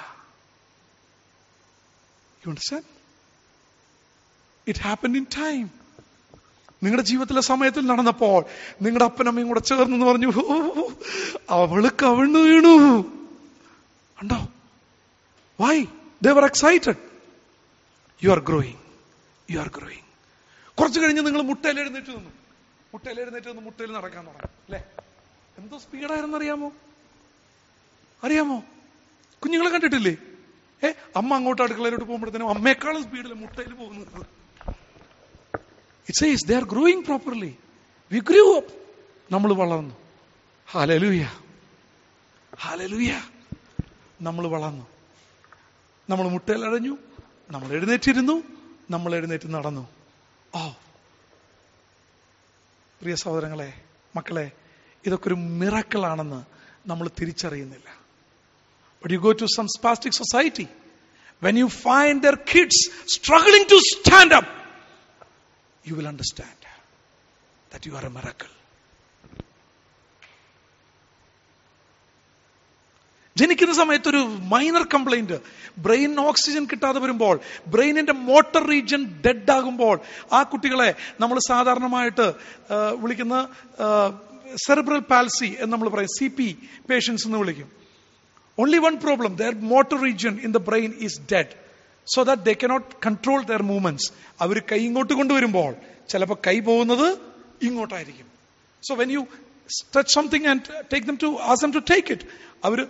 you understand it happen in time നിങ്ങളുടെ ജീവിതത്തിലെ സമയത്തിൽ നടന്നപ്പോൾ നിങ്ങളുടെ അപ്പനമ്മയും കൂടെ ചേർന്ന് പറഞ്ഞു "ഓ, അവള് കവിണ്ണു വീണു കണ്ടോ why they're excited you are growing you are growing കുറച്ച് കഴിഞ്ഞ് നിങ്ങൾ മുട്ടയിൽ എഴുന്നേറ്റ് നിന്നു മുട്ടയിൽ എഴുന്നേറ്റ് നിന്ന് മുട്ടയിൽ നടക്കാൻ തുടങ്ങി അല്ലേ എന്തോ സ്പീഡായിരുന്നു അറിയാമോ അറിയാമോ കുഞ്ഞുങ്ങളെ കണ്ടിട്ടില്ലേ ഏ അമ്മ അങ്ങോട്ട് അടുക്കളയിലോട്ട് പോകുമ്പോഴത്തേനും അമ്മയെക്കാളും സ്പീഡിൽ മുട്ടയിൽ പോകുന്നത് it says they are growing properly we grew up നമ്മൾ വളർന്നു ഹാലലൂയ ഹാലലൂയ നമ്മൾ വളർന്നു നമ്മൾ മുട്ടയിൽ അടഞ്ഞു നമ്മൾ എഴുന്നേറ്റിരുന്നു നമ്മൾ എഴുന്നേറ്റ് നടന്നു ഓ പ്രിയ സഹോദരങ്ങളെ മക്കളെ ഇതൊക്കെ ഒരു മിറക്കിളാണെന്ന് നമ്മൾ തിരിച്ചറിയുന്നില്ല But you go to some spastic society, when you find their kids struggling to stand up, you will understand that you are a miracle. ജനിക്കുന്ന സമയത്ത് ഒരു മൈനർ കംപ്ലൈന്റ് ബ്രെയിൻ ഓക്സിജൻ കിട്ടാതെ വരുമ്പോൾ ബ്രെയിനിന്റെ മോട്ടർ റീജിയൻ ഡെഡ് ആകുമ്പോൾ ആ കുട്ടികളെ നമ്മൾ സാധാരണമായിട്ട് ആ, വിളിക്കുന്ന സെറിബ്രൽ പാൽസി എന്ന് നമ്മൾ പറയും സി പി പേഷ്യൻസ് എന്ന് വിളിക്കും Only one problem their motor region in the brain is dead. So that they cannot control their movements. അവർ കൈ ഇങ്ങോട്ട് കൊണ്ടുവരുമ്പോൾ ചിലപ്പോൾ കൈ പോകുന്നത് ഇങ്ങോട്ടായിരിക്കും so when you touch something and take them to us them to take it അവർ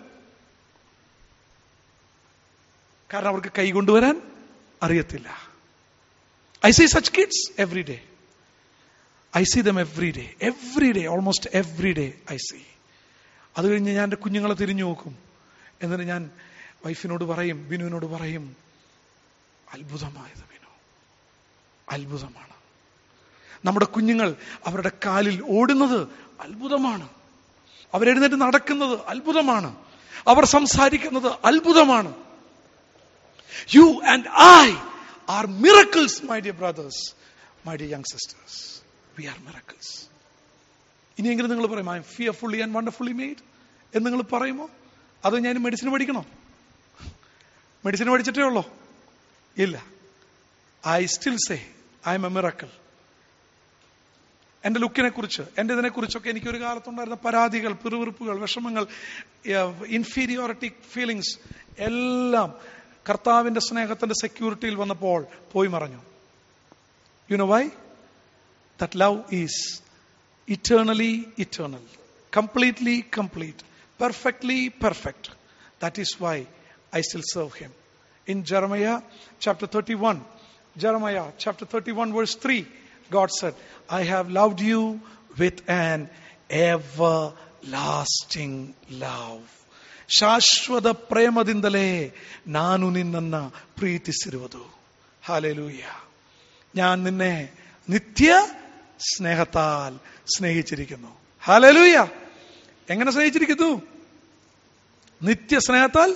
കാരണം അവർക്ക് കൈ കൊണ്ടുവരാൻ അറിയത്തില്ല I see such kids every day I see them every day every day almost every day I see അത് കഴിഞ്ഞ് ഞാൻ എൻ്റെ കുഞ്ഞുങ്ങളെ തിരിഞ്ഞു നോക്കും എന്നിട്ട് ഞാൻ വൈഫിനോട് പറയും ബിനുവിനോട് പറയും അത്ഭുതമായത് ബിനു അത്ഭുതമാണ് നമ്മുടെ കുഞ്ഞുങ്ങൾ അവരുടെ കാലിൽ ഓടുന്നത് അത്ഭുതമാണ് അവരെഴുന്നേറ്റ് നടക്കുന്നത് അത്ഭുതമാണ് അവർ സംസാരിക്കുന്നത് അത്ഭുതമാണ് you and I are miracles my dear brothers my dear young sisters we are miracles ഇനിയെങ്കിലും നിങ്ങൾ പറയും I am fearfully and wonderfully made എന്ന് നിങ്ങൾ പറയുമോ അതോ ഞാൻ മെഡിസിൻ പഠിക്കണോ മെഡിസിൻ പഠിച്ചിട്ടേ ഉള്ളോ ഇല്ല I still say I am a miracle എന്റെ ലുക്കിനെ കുറിച്ച് എന്റെ ഇതിനെ കുറിച്ചൊക്കെ എനിക്ക് ഒരു കാലത്തുണ്ടായിരുന്ന പരാതികൾ പിറുവിറുപ്പുകൾ വിഷമങ്ങൾ ഇൻഫീരിയോറിറ്റി ഫീലിങ്സ് എല്ലാം കർത്താവിന്റെ സ്നേഹത്തിന്റെ സെക്യൂരിറ്റിയിൽ വന്നപ്പോൾ പോയി മറഞ്ഞു you know why that love is eternally eternal, completely complete, perfectly perfect. That is why I still serve him. In Jeremiah chapter 31, Jeremiah chapter 31 verse 3, God said, I have loved you with an everlasting love. ಶಾಶ್ವತ ಪ್ರೇಮದಿಂದಲೇ ನಾನು ನಿನ್ನನ್ನ ಪ್ರೀತಿಸಿರುವುದು hallelujah ഞാൻ നിന്നെ നിത്യ സ്നേഹത്താൽ സ്നേഹിച്ചിരിക്കുന്നു hallelujah എങ്ങനെ സ്നേഹിച്ചിരിക്കുന്നു നിത്യ സ്നേഹത്താൽ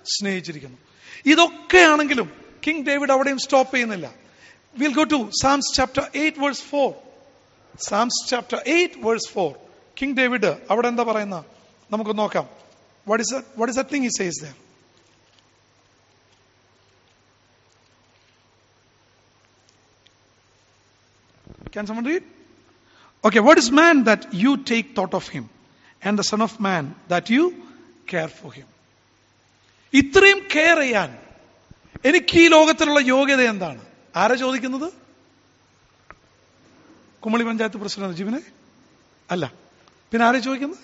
സ്നേഹിച്ചിരിക്കുന്നു ഇതൊക്കെയാണെങ്കിലും കിങ് ഡേവിഡ് അവിടെയും സ്റ്റോപ്പ് ചെയ്യുന്നില്ല will go to Psalms chapter eight verse four Psalms chapter eight verse four king David അവിടെ എന്താ പറയുന്ന നമുക്ക് നോക്കാം what is what is thing he says there Can someone read? Okay, what is man that you take thought of him, and the son of man that you care for him? ഇത്രയും care ചെയ്യാൻ എനിക്ക് ഈ ലോകത്തിലുള്ള യോഗ്യത എന്താണ് ആരാ ചോദിക്കുന്നത് Kumily panchayat president ജീവനെ അല്ല പിന്നെ ആരെ ചോദിക്കുന്നത്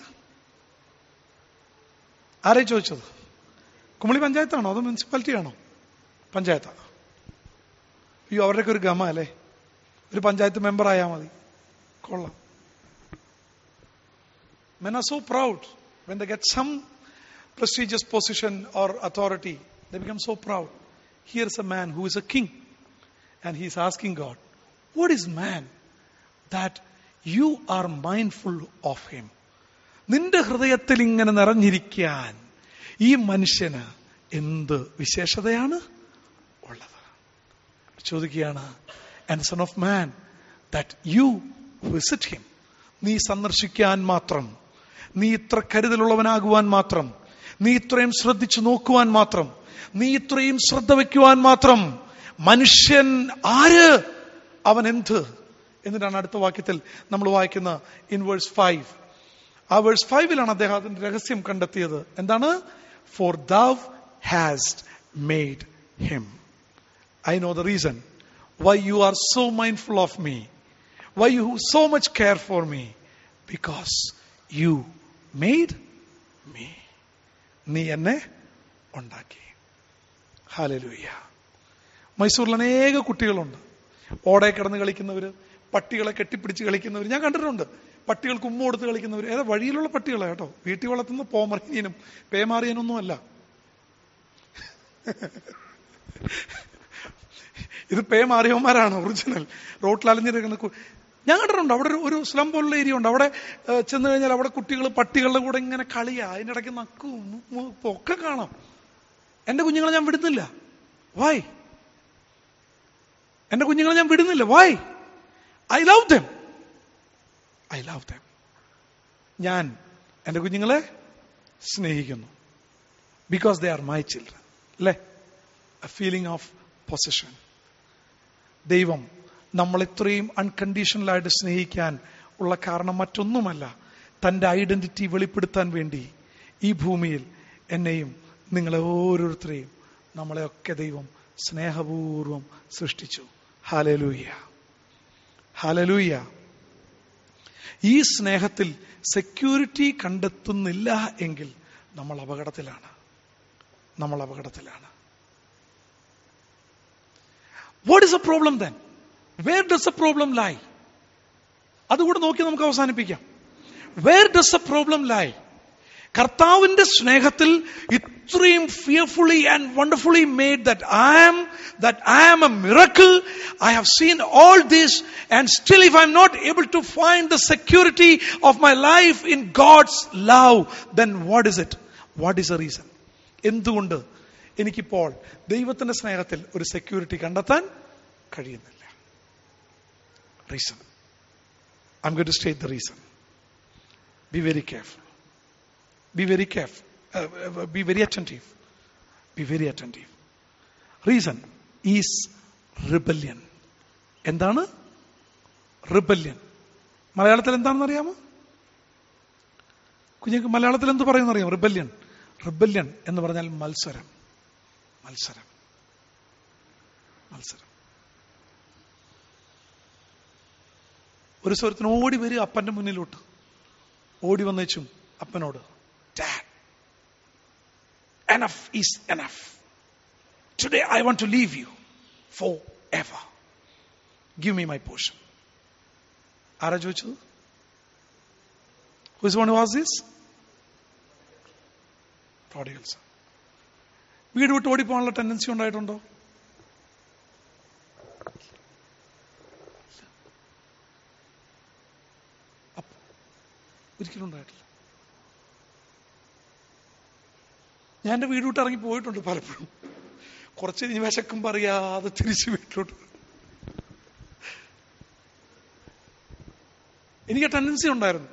ആരെ ചോദിച്ചത് കുമളി പഞ്ചായത്താണോ അതോ മുനിസിപ്പാലിറ്റി ആണോ പഞ്ചായത്താണ് അയ്യോ അവരുടെയൊക്കെ ഒരു ഗമ അല്ലേ ഒരു പഞ്ചായത്ത് മെമ്പർ ആയാൽ മതി കൊള്ളാം Men are so proud when they get some prestigious position or authority. They become so proud. Here's a man who is a king and he's asking God, What is man that you are mindful of him? നിന്റെ ഹൃദയത്തിൽ ഇങ്ങനെ നിറഞ്ഞിരിക്കാൻ ഈ മനുഷ്യന് എന്ത് വിശേഷതയാണ് ഉള്ളത് ചോദിക്കുകയാണ് and son of man that you visit him നീ സന്ദർശിക്കാൻ മാത്രം നീ ഇത്ര കരുതലുള്ളവനാകുവാൻ മാത്രം നീ ഇത്രയും ശ്രദ്ധിച്ചു നോക്കുവാൻ മാത്രം നീ ഇത്രയും ശ്രദ്ധ വയ്ക്കുവാൻ മാത്രം മനുഷ്യൻ ആര് അവൻ എന്ത് എന്നിട്ടാണ് അടുത്ത വാക്യത്തിൽ നമ്മൾ വായിക്കുന്ന ഇൻ വേഴ്സ് ഫൈവ് ആ വേഴ്സ് ഫൈവിലാണ് അദ്ദേഹം അതിന്റെ രഹസ്യം കണ്ടെത്തിയത് എന്താണ് for thou has made him I know the reason why you are so mindful of me, why you so much care for me, because you made me. നീ എന്നെ ഉണ്ടാക്കി ഹാലലൂയ മൈസൂരിൽ അനേക കുട്ടികളുണ്ട് ഓടെ കിടന്ന് കളിക്കുന്നവര് പട്ടികളെ കെട്ടിപ്പിടിച്ച് കളിക്കുന്നവർ ഞാൻ കണ്ടിട്ടുണ്ട് പട്ടികൾക്ക് ഉമ്മ കൊടുത്ത് കളിക്കുന്നവർ ഏതാ വഴിയിലുള്ള പട്ടികളാണ് കേട്ടോ വീട്ടിൽ വളർത്തുന്ന പോമറീനും പേമാറിയനൊന്നും അല്ല ഇത് പേ മാറിയവന്മാരാണ് ഒറിജിനൽ റോട്ടിൽ അലഞ്ഞിരിക്കുന്ന കു- ഞാൻ കണ്ടിട്ടുണ്ട് അവിടെ ഒരു ഒരു സ്ലം പോലുള്ള ഏരിയ ഉണ്ട് അവിടെ ഏഹ്, ചെന്ന് കഴിഞ്ഞാൽ അവിടെ കുട്ടികൾ പട്ടികളുടെ കൂടെ ഇങ്ങനെ കളിയാ അതിന്റെ ഇടയ്ക്ക് നക്കും ഉം, ഉം, ഒക്കെ കാണാം എന്റെ കുഞ്ഞുങ്ങളെ ഞാൻ വിടുന്നില്ല വായ് എന്റെ കുഞ്ഞുങ്ങളെ ഞാൻ വിടുന്നില്ല why I love them I love them ഞാൻ എന്റെ കുഞ്ഞുങ്ങളെ സ്നേഹിക്കുന്നു because they are my children അല്ലേ എ ഫീലിംഗ് ഓഫ് പൊസിഷൻ ദൈവം നമ്മൾ ഇത്രയും അൺകണ്ടീഷണലായിട്ട് സ്നേഹിക്കാൻ ഉള്ള കാരണം മറ്റൊന്നുമല്ല തന്റെ ഐഡന്റിറ്റി വെളിപ്പെടുത്താൻ വേണ്ടി ഈ ഭൂമിയിൽ എന്നെയും നിങ്ങളെ ഓരോരുത്തരെയും നമ്മളെയൊക്കെ ദൈവം സ്നേഹപൂർവം സൃഷ്ടിച്ചു ഹാലലൂയ ഹാലലൂയ ഈ സ്നേഹത്തിൽ സെക്യൂരിറ്റി കണ്ടെത്തുന്നില്ല എങ്കിൽ നമ്മൾ അപകടത്തിലാണ് നമ്മൾ അപകടത്തിലാണ് what is a problem then where does a problem lie അതുകൂടെ നോക്കി നമുക്ക് അവസാനിപ്പിക്കാം where does a problem lie കർത്താവിന്റെ സ്നേഹത്തിൽ ഇത്രയും fearfully and wonderfully made that I am that I am a miracle I have seen all this and still if I M not able to find the security of my life in God's love then what is it what is a reason എന്തുകൊണ്ട് എനിക്കിപ്പോൾ ദൈവത്തിന്റെ സ്നേഹത്തിൽ ഒരു security കണ്ടെത്താൻ കഴിയുന്നില്ല reason I am going to state the reason be very careful be very careful be very attentive be very attentive reason is rebellion എന്താണ് rebellion മലയാളത്തിൽ എന്താണെന്ന് അറിയാമോ കുഞ്ഞുങ്ങൾക്ക് മലയാളത്തിൽ എന്ത് പറയുന്ന അറിയാമോ റിബല്യൻ റിബല്യൻ എന്ന് പറഞ്ഞാൽ മത്സരം മത്സരം മത്സരം ഒരു സ്വരത്തിന് ഓടി വരിക അപ്പന്റെ മുന്നിലോട്ട് ഓടി വന്നേച്ചും അപ്പനോട് dad enough is enough today I want to leave you forever give me my portion ആരാ ചോദിച്ചത് whose one was this prodigals വീട് വിട്ട് ഓടിപ്പോകാനുള്ള ടെൻഡൻസി ഉണ്ടായിട്ടുണ്ടോ അപ്പ- ഒരിക്കലും ഉണ്ടായിട്ടില്ല ഞാൻ എൻ്റെ വീട് വിട്ട് ഇറങ്ങി പോയിട്ടുണ്ട് പലപ്പോഴും കുറച്ച് കഴിഞ്ഞ് വിശക്കും പറയാതെ തിരിച്ച് വീട്ടിലോട്ട് വരും. എനിക്ക് ടെൻഡൻസി ഉണ്ടായിരുന്നു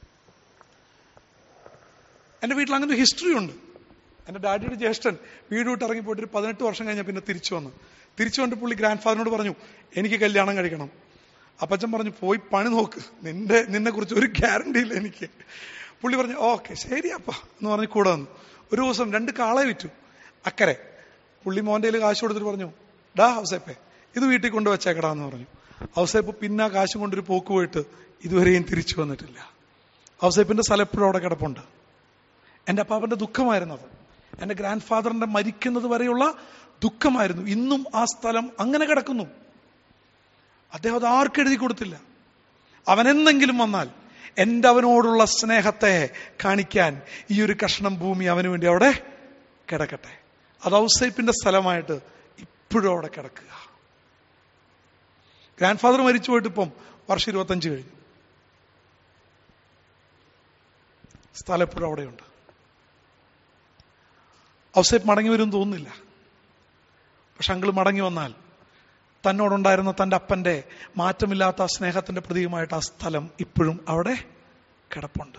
എൻ്റെ വീട്ടിൽ അങ്ങനെ ഒരു ഹിസ്റ്ററി ഉണ്ട് എൻ്റെ ഡാഡിയുടെ ജ്യേഷ്ഠൻ വീട് വിട്ട് ഇറങ്ങി പോയിട്ട് ഒരു പതിനെട്ട് വർഷം കഴിഞ്ഞാൽ പിന്നെ തിരിച്ചു വന്നു തിരിച്ചു വന്നിട്ട് പുള്ളി ഗ്രാൻഡ് ഫാദറിനോട് പറഞ്ഞു എനിക്ക് കല്യാണം കഴിക്കണം അപ്പച്ചൻ പറഞ്ഞു പോയി പണി നോക്ക് നിന്റെ നിന്നെ കുറിച്ച് ഒരു ഗ്യാരണ്ടി ഇല്ല എനിക്ക് പുള്ളി പറഞ്ഞു ഓക്കെ ശരി അപ്പ എന്ന് പറഞ്ഞ് കൂടെ വന്നു ഒരു ദിവസം രണ്ട് കാളെ വിറ്റു അക്കരെ പുള്ളി മോന്റെ കയ്യിൽ കാശ് കൊടുത്തിട്ട് പറഞ്ഞു ഡാ ഹൗസേപ്പേ ഇത് വീട്ടിൽ കൊണ്ട് വെച്ചേക്കടാന്ന് പറഞ്ഞു ഹൗസേപ്പ് പിന്നെ ആ കാശും കൊണ്ടൊരു പോക്ക് പോയിട്ട് ഇതുവരെയും തിരിച്ചു വന്നിട്ടില്ല ഹൗസേപ്പിന്റെ സ്ഥലം എപ്പോഴും അവിടെ കിടപ്പുണ്ട് എന്റെ അപ്പാപ്പന്റെ ദുഃഖമായിരുന്നു അത് എന്റെ ഗ്രാൻഡ് ഫാദറിന്റെ മരിക്കുന്നത് വരെയുള്ള ദുഃഖമായിരുന്നു ഇന്നും ആ സ്ഥലം അങ്ങനെ കിടക്കുന്നു അദ്ദേഹം അത് ആർക്കും എഴുതി കൊടുത്തില്ല അവനെന്തെങ്കിലും വന്നാൽ എന്റെ അവനോടുള്ള സ്നേഹത്തെ കാണിക്കാൻ ഈ ഒരു കഷ്ണം ഭൂമി അവന് വേണ്ടി അവിടെ കിടക്കട്ടെ അത് ഔസൈപ്പിന്റെ സ്ഥലമായിട്ട് ഇപ്പോഴും അവിടെ കിടക്കുക ഗ്രാൻഡ് ഫാദർ മരിച്ചു പോയിട്ട് ഇപ്പം വർഷം ഇരുപത്തഞ്ച് കഴിഞ്ഞു സ്ഥലം എപ്പോഴും അവിടെയുണ്ട് ഔസേപ്പ് മടങ്ങി വരും തോന്നുന്നില്ല പക്ഷെ അങ്കിൾ മടങ്ങി വന്നാൽ തന്നോടുണ്ടായിരുന്ന തന്റെ അപ്പന്റെ മാറ്റമില്ലാത്ത ആ സ്നേഹത്തിന്റെ പ്രതീകമായിട്ട് ആ സ്ഥലം ഇപ്പോഴും അവിടെ കിടപ്പുണ്ട്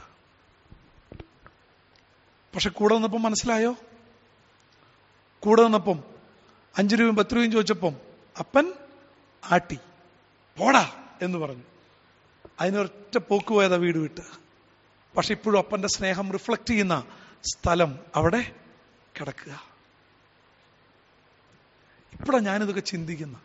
പക്ഷെ കൂടെ നിന്നപ്പം മനസ്സിലായോ കൂടെ നിന്നപ്പം അഞ്ചു രൂപയും പത്ത് രൂപയും ചോദിച്ചപ്പം അപ്പൻ ആട്ടി പോടാ എന്ന് പറഞ്ഞു അതിനൊരൊറ്റ പോക്ക് പോയതാ വീട് വിട്ട് പക്ഷെ ഇപ്പോഴും അപ്പന്റെ സ്നേഹം റിഫ്ലക്ട് ചെയ്യുന്ന സ്ഥലം അവിടെ കിടക്കുക ഇപ്പോഴാണ് ഞാനിതൊക്കെ ചിന്തിക്കുന്ന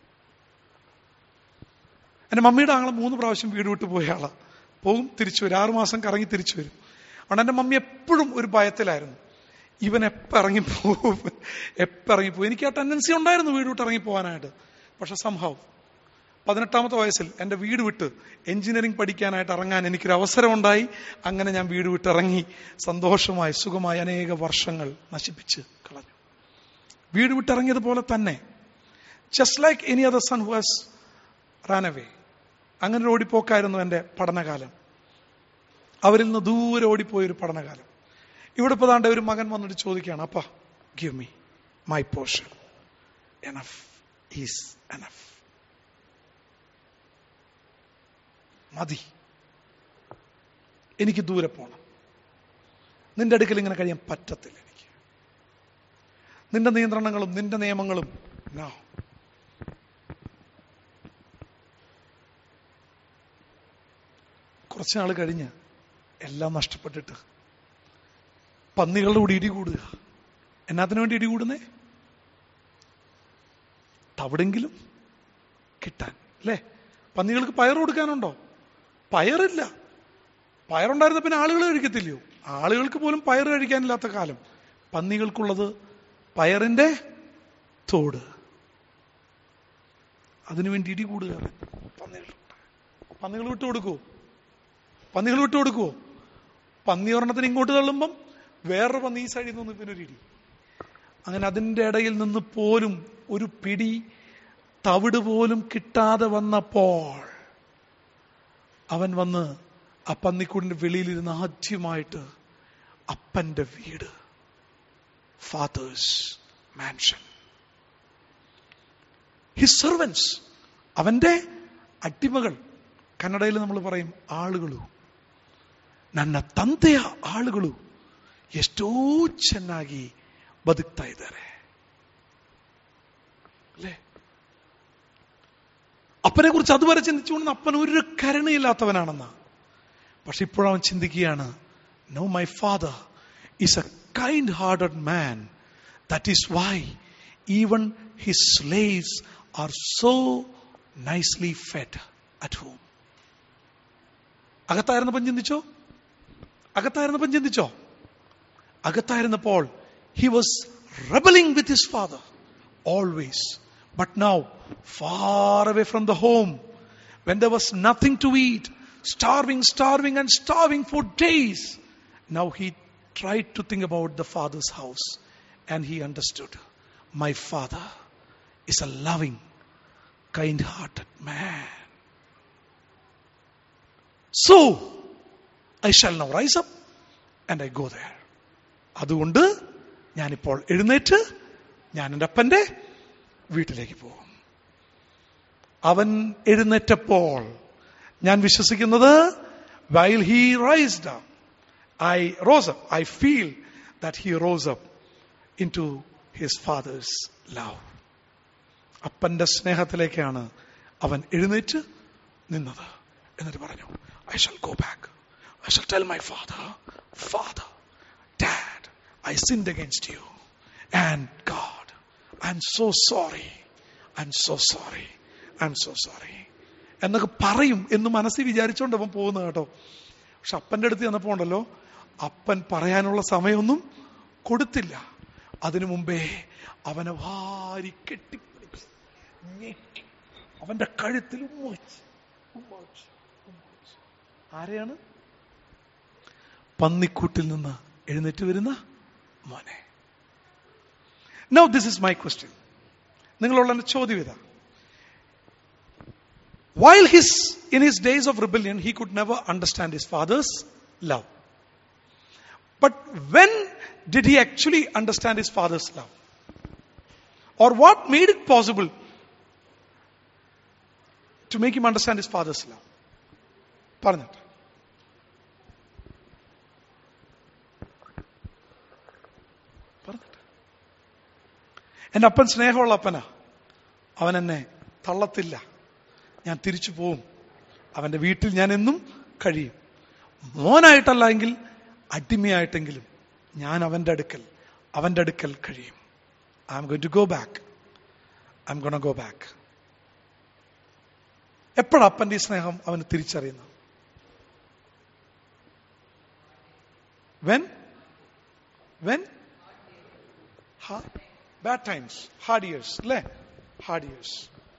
എന്റെ മമ്മിയുടെ ആങ്ങളെ മൂന്ന് പ്രാവശ്യം വീട് വിട്ട് പോയ ആളാ പോകും തിരിച്ചു വരും ആറു മാസം കറങ്ങി തിരിച്ചു വരും അതുകൊണ്ട് എന്റെ മമ്മി എപ്പോഴും ഒരു ഭയത്തിലായിരുന്നു ഇവൻ എപ്പോൾ ഇറങ്ങിപ്പോവും എപ്പോൾ ഇറങ്ങിപ്പോവും എനിക്ക് ആ ടെൻഡൻസി ഉണ്ടായിരുന്നു വീട് വിട്ട് ഇറങ്ങി പോകാനായിട്ട് പക്ഷെ സംഭവം പതിനെട്ടാമത്തെ വയസ്സിൽ എൻ്റെ വീട് വിട്ട് എഞ്ചിനീയറിംഗ് പഠിക്കാനായിട്ട് ഇറങ്ങാൻ എനിക്കൊരു അവസരമുണ്ടായി അങ്ങനെ ഞാൻ വീട് വിട്ട് ഇറങ്ങി സന്തോഷമായി സുഖമായി അനേക വർഷങ്ങൾ നശിപ്പിച്ച് കളഞ്ഞു വീട് വിട്ടിറങ്ങിയതുപോലെ തന്നെ just like any other son who has ran away അങ്ങനെ ഒരു ഓടിപ്പോക്കായിരുന്നു എൻ്റെ പഠനകാലം അവരിൽ നിന്ന് ദൂരെ ഓടിപ്പോയൊരു പഠനകാലം ഇവിടെ ഇപ്പോൾ ദാണ്ട ഒരു മകൻ വന്നിട്ട് ചോദിക്കുകയാണ് അപ്പ give me my portion enough is enough മതി എനിക്ക് ദൂരെ പോകണം നിന്റെ അടുക്കൽ ഇങ്ങനെ കഴിയാൻ പറ്റത്തില്ല എനിക്ക് നിന്റെ നിയന്ത്രണങ്ങളും നിന്റെ നിയമങ്ങളും നോ കുറച്ച് നാൾ കഴിഞ്ഞ് എല്ലാം നഷ്ടപ്പെട്ടിട്ട് പന്നികളുടെ കൂടി ഇടികൂടുക എന്നാത്തിന് വേണ്ടി ഇടികൂടുന്നേ തവിടെങ്കിലും കിട്ടാൻ അല്ലേ പന്നികൾക്ക് പയർ കൊടുക്കാനുണ്ടോ പയറില്ല പയറുണ്ടായിരുന്ന പിന്നെ ആളുകൾ കഴിക്കത്തില്ലയോ ആളുകൾക്ക് പോലും പയർ കഴിക്കാനില്ലാത്ത കാലം പന്നികൾക്കുള്ളത് പയറിന്റെ തോട് അതിനുവേണ്ടി ഇടി കൂടുക പന്നികൾ പന്നികൾ വിട്ടു കൊടുക്കുവോ പന്നികൾ വിട്ടു കൊടുക്കുവോ പന്നി ഒരെണ്ണത്തിന് ഇങ്ങോട്ട് തള്ളുമ്പം വേറൊരു പന്നി ഈ സൈഡിൽ നിന്ന് പിന്നെ ഒരു ഇടി അങ്ങനെ അതിൻ്റെ ഇടയിൽ നിന്ന് പോലും ഒരു പിടി തവിട് പോലും കിട്ടാതെ വന്നപ്പോൾ അവൻ വന്ന് ആ പന്നിക്കൂടിന്റെ വെളിയിലിരുന്ന് ആദ്യമായിട്ട് അപ്പന്റെ വീട് ഫാദേഴ്സ് മാൻഷൻ ഹിസ് സെർവൻസ് അവന്റെ അടിമകൾ ಕನ್ನಡದಲ್ಲಿ നമ്മൾ പറയും ಆಳುಗಳು ನನ್ನ ತಂದೆಯ ಆಳುಗಳು ಎಷ್ಟೋ ಚೆನ್ನಾಗಿ ಬದುಕ್ತಾ ಇದ್ದಾರೆ അല്ലേ അപ്പനെ കുറിച്ച് അതുവരെ ചിന്തിച്ചുകൊണ്ട് അപ്പൻ ഒരു കരുണയില്ലാത്തവനാണെന്ന പക്ഷെ ഇപ്പോഴവൻ ചിന്തിക്കുകയാണ് no my father is a kind hearted man that is why even his slaves are so nicely fed at home അകത്തായിരുന്നപ്പം ചിന്തിച്ചോ അകത്തായിരുന്നപ്പം ചിന്തിച്ചോ അകത്തായിരുന്നപ്പോൾ he was rebelling with his father always. But now, far away from the home, when there was nothing to eat, starving, starving, and starving for days, now he tried to think about the father's house and he understood my father is a loving, kind hearted man. So, I shall now rise up and I go there. അതുകൊണ്ട് ഞാനിപ്പോൾ എഴുന്നേറ്റ് ഞാൻ എൻ്റെ അപ്പന്റെ വീട്ടിലേക്ക് പോകും അവൻ എഴുന്നേറ്റപ്പോൾ ഞാൻ വിശ്വസിക്കുന്നത് while he raised I rose up I feel that he rose up into his father's love അപ്പന്റെ സ്നേഹത്തിലേക്കാണ് അവൻ എഴുന്നേറ്റ് നിന്നത് എന്നിട്ട് പറഞ്ഞു I shall go back I shall tell my father father dad I sinned against you and God I am so sorry I am so sorry I am so sorry എന്നൊക്കെ പറയും എന്ന് മനസ്സിൽ വിചാരിച്ചോണ്ട് അവൻ പോകുന്നത് കേട്ടോ പക്ഷെ അപ്പന്റെ അടുത്ത് ചെന്നപ്പോ ഉണ്ടല്ലോ അപ്പൻ പറയാനുള്ള സമയമൊന്നും കൊടുത്തില്ല അതിനു മുമ്പേ അവനെ വാരി കെട്ടിപ്പിടിച്ച് ഞെക്കി അവന്റെ കഴുത്തിൽ ഉമ്മ വെച്ച് ഉമ്മ വെച്ച് ഉമ്മ വെച്ച് ആരെയാണ് പന്നിക്കൂട്ടിൽ നിന്ന് എഴുന്നേറ്റ് വരുന്ന മോനെ no this is my question നിങ്ങളുള്ള എന്റെ ചോദ്യം ഇതാ While his, in his days of rebellion, he could never understand his father's love. But when did he actually understand his father's love? Or what made it possible to make him understand his father's love? പറഞ്ഞിട്ട് പറഞ്ഞിട്ട് എന്റെ അപ്പൻ സ്നേഹമുള്ള അപ്പനാ അവൻ എന്നെ തള്ളത്തില്ല ഞാൻ തിരിച്ചു പോവും അവന്റെ വീട്ടിൽ ഞാൻ എന്നും കഴിയും മോനായിട്ടല്ല എങ്കിൽ അടിമയായിട്ടെങ്കിലും ഞാൻ അവന്റെ അടുക്കൽ അവന്റെ അടുക്കൽ കഴിയും I am going to go back I am gonna go back എപ്പോഴാണ് അപ്പന്റെ ഈ സ്നേഹം അവന് തിരിച്ചറിയുന്നത് when when bad times hard years അല്ലേ hard years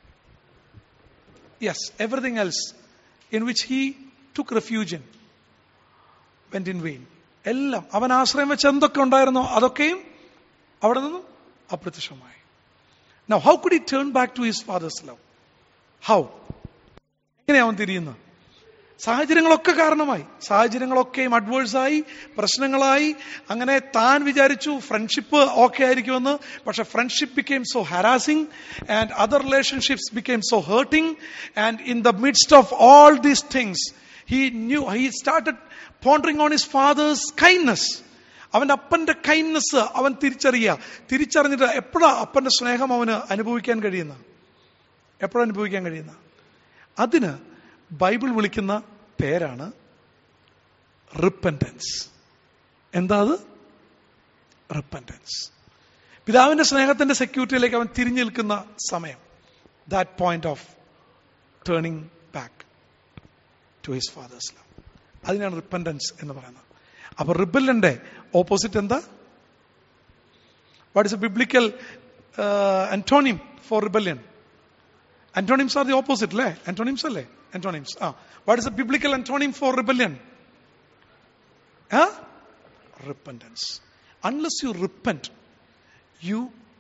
Yes, everything else in which he took refuge in went in vain. എല്ലാം അവൻ ആശ്രയം വെച്ച് എന്തൊക്കെ ഉണ്ടായിരുന്നോ അതൊക്കെയും അവിടെ നിന്നും അപ്രത്യക്ഷമായി Now, how could he turn back to his father's love? How? എങ്ങനെ അവൻ തിരിയുന്നത് സാഹചര്യങ്ങളൊക്കെ കാരണമായി സാഹചര്യങ്ങളൊക്കെയും അഡ്വേഴ്സായി പ്രശ്നങ്ങളായി അങ്ങനെ താൻ വിചാരിച്ചു ഫ്രണ്ട്ഷിപ്പ് ഓക്കെ ആയിരിക്കുമെന്ന് പക്ഷെ friendship became so harassing and other relationships became so hurting and in the midst of all these things he knew he started pondering on his father's kindness അവന്റെ അപ്പന്റെ കൈൻഡ്നസ് അവൻ തിരിച്ചറിയുക തിരിച്ചറിഞ്ഞിട്ട് എപ്പോഴാ അപ്പന്റെ സ്നേഹം അവന് അനുഭവിക്കാൻ കഴിയുന്ന എപ്പോഴാണ് അനുഭവിക്കാൻ കഴിയുന്ന അതിന് ബൈബിൾ വിളിക്കുന്ന പേരാണ് റിപ്പൻറ്റൻസ് എന്താ അത് റിപ്പൻറ്റൻസ് പിതാവിന്റെ സ്നേഹത്തിന്റെ സെക്യൂരിറ്റിയിലേക്ക് അവൻ തിരിഞ്ഞു നിൽക്കുന്ന സമയം that point of turning back to his father's love അതിനാണ് റിപ്പൻറ്റൻസ് എന്ന് പറയുന്നത് അപ്പൊ റിബലിന്റെ ഓപ്പോസിറ്റ് എന്താ what is a biblical antonym for rebellion Antonyms are the opposite, le? Antonyms are le? Antonyms. Ah. What is the biblical antonym for rebellion? Huh? Repentance. Unless you repent, you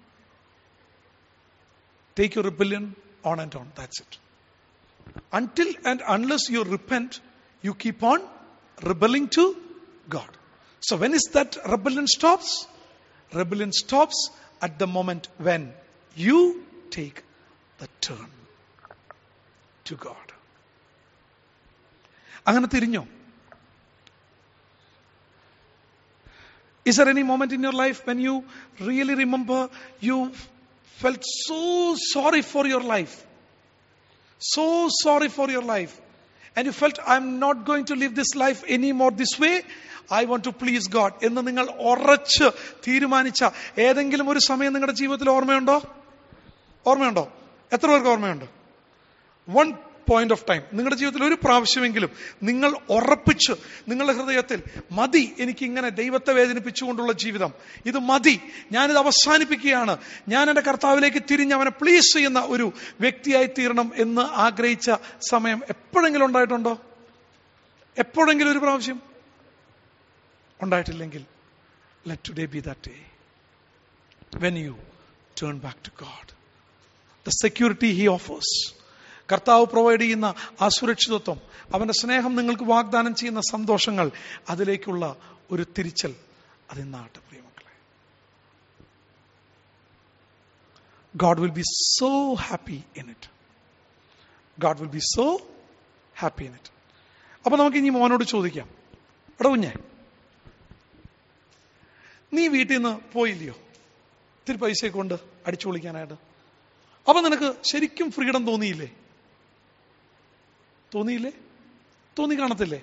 take your rebellion on and on. That's it. Until and unless you repent, you keep on rebelling to God. So when is that rebellion stops? Rebellion stops at the moment when you take the turn to God. അങ്ങനെ തിരിഞ്ഞോ Is there any moment in your life when you really remember you felt so sorry for your life? So sorry for your life. And you felt, I'm not going to live this life anymore this way. I want to please God. എന്ന് നിങ്ങൾ ഉറച്ച് തീരുമാനിച്ച ഏതെങ്കിലും ഒരു സമയം നിങ്ങളുടെ ജീവിതത്തിൽ ഓർമ്മയുണ്ടോ ഓർമ്മയുണ്ടോ എത്ര പേർക്ക് ഓർമ്മയുണ്ട് വൺ പോയിന്റ് ഓഫ് ടൈം നിങ്ങളുടെ ജീവിതത്തിൽ ഒരു പ്രാവശ്യമെങ്കിലും നിങ്ങൾ ഉറപ്പിച്ച് നിങ്ങളുടെ ഹൃദയത്തിൽ മതി എനിക്ക് ഇങ്ങനെ ദൈവത്തെ വേദനിപ്പിച്ചുകൊണ്ടുള്ള ജീവിതം ഇത് മതി ഞാനിത് അവസാനിപ്പിക്കുകയാണ് ഞാൻ എൻ്റെ കർത്താവിലേക്ക് തിരിഞ്ഞ് അവനെ പ്ലീസ് ചെയ്യുന്ന ഒരു വ്യക്തിയായി തീരണം എന്ന് ആഗ്രഹിച്ച സമയം എപ്പോഴെങ്കിലും ഉണ്ടായിട്ടുണ്ടോ എപ്പോഴെങ്കിലും ഒരു പ്രാവശ്യം ഉണ്ടായിട്ടില്ലെങ്കിൽ let today be that day when you turn back to God the security he offers കർത്താവ് പ്രൊവൈഡ് ചെയ്യുന്ന ആ സുരക്ഷിതത്വം അവന്റെ സ്നേഹം നിങ്ങൾക്ക് വാഗ്ദാനം ചെയ്യുന്ന സന്തോഷങ്ങൾ അതിലേക്കുള്ള ഒരു തിരിച്ചൽ അതിന്നാട്ടെ പ്രിയമക്കളെ God will be so happy in it. God will be so happy in it. അപ്പൊ നമുക്ക് ഇനി മോനോട് ചോദിക്കാം എടാ കുഞ്ഞെ നീ വീട്ടിൽ നിന്ന് പോയില്ലയോ ഇത്തിരി പൈസയെ കൊണ്ട് അടിച്ചു പൊളിക്കാനായിട്ട് അപ്പൊ നിനക്ക് ശരിക്കും ഫ്രീഡം തോന്നിയില്ലേ തോന്നിയില്ലേ തോന്നി കാണത്തില്ലേ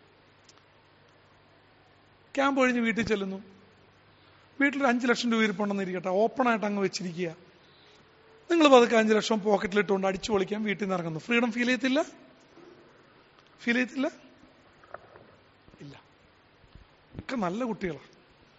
ക്യാമ്പ് കഴിഞ്ഞ് വീട്ടിൽ ചെല്ലുന്നു വീട്ടിലൊരു അഞ്ച് ലക്ഷം രൂപ ഇരിപ്പുണ്ടെന്ന് ഇരിക്കട്ടെ ഓപ്പണായിട്ട് അങ്ങ് വെച്ചിരിക്കുക നിങ്ങൾ പതുക്കെ അഞ്ച് ലക്ഷം പോക്കറ്റിലിട്ടുകൊണ്ട് അടിച്ചു പൊളിക്കാൻ വീട്ടിൽ നിന്ന് ഇറങ്ങുന്നു ഫ്രീഡം ഫീൽ ചെയ്യത്തില്ല ഫീൽ ചെയ്യത്തില്ല ഇല്ല ഒക്കെ നല്ല കുട്ടികളാണ്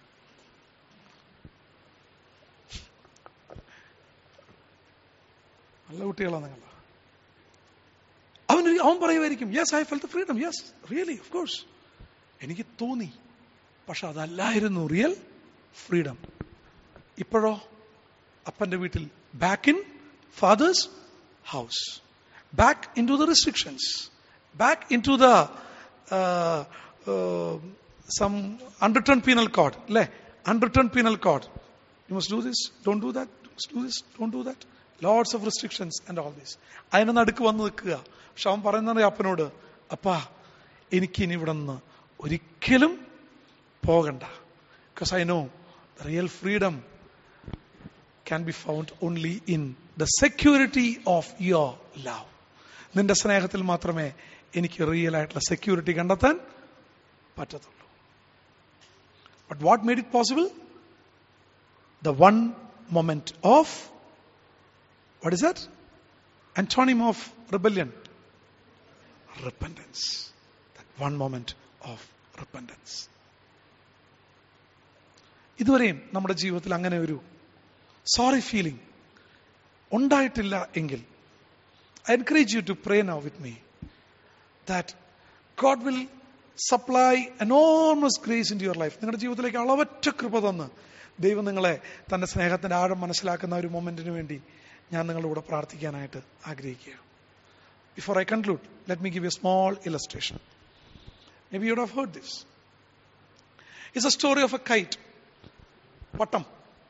നല്ല കുട്ടികളാണ് നിങ്ങൾ അവൻ അവൻ പറയുമായിരിക്കും yes I felt the freedom yes really of course എനിക്ക് തോന്നി പക്ഷെ അതല്ലായിരുന്നു റിയൽ ഫ്രീഡം ഇപ്പോഴോ അപ്പന്റെ വീട്ടിൽ back in father's house back in to the restrictions back in to the some unwritten penal code അല്ലേ unwritten penal code you must do this don't do that do this don't do that lots of restrictions and all this അതിന് നടുക്ക് വന്ന് നിൽക്കുക പക്ഷെ അവൻ പറയുന്നത് അപ്പനോട് അപ്പാ എനിക്കിനി ഇവിടെ നിന്ന് ഒരിക്കലും പോകണ്ട because I know the real freedom can be found only in the security of your love നിന്റെ സ്നേഹത്തിൽ മാത്രമേ എനിക്ക് റിയൽ ആയിട്ടുള്ള സെക്യൂരിറ്റി കണ്ടെത്താൻ പറ്റത്തുള്ളൂ but what made it possible the one moment of what is that antonym of rebellion repentance that one moment of repentance ഇതുവരെയും നമ്മുടെ ജീവിതത്തിൽ അങ്ങനെ ഒരു സോറി ഫീലിംഗ് ഉണ്ടായിട്ടില്ല എങ്കിൽ I encourage you to pray now with me that God will supply enormous grace in your life നിങ്ങളുടെ ജീവിതത്തിലേക്ക് അളവറ്റ കൃപ തന്ന് ദൈവം നിങ്ങളെ തന്റെ സ്നേഹത്തിന്റെ ആഴം മനസ്സിലാക്കുന്ന ഒരു മൊമെന്റിന് വേണ്ടി ഞാൻ നിങ്ങളുടെ പ്രാർത്ഥിക്കാനായിട്ട് ആഗ്രഹിക്കുക before I conclude let me give a small illustration may be you'd have heard this it's a story of a kite പട്ടം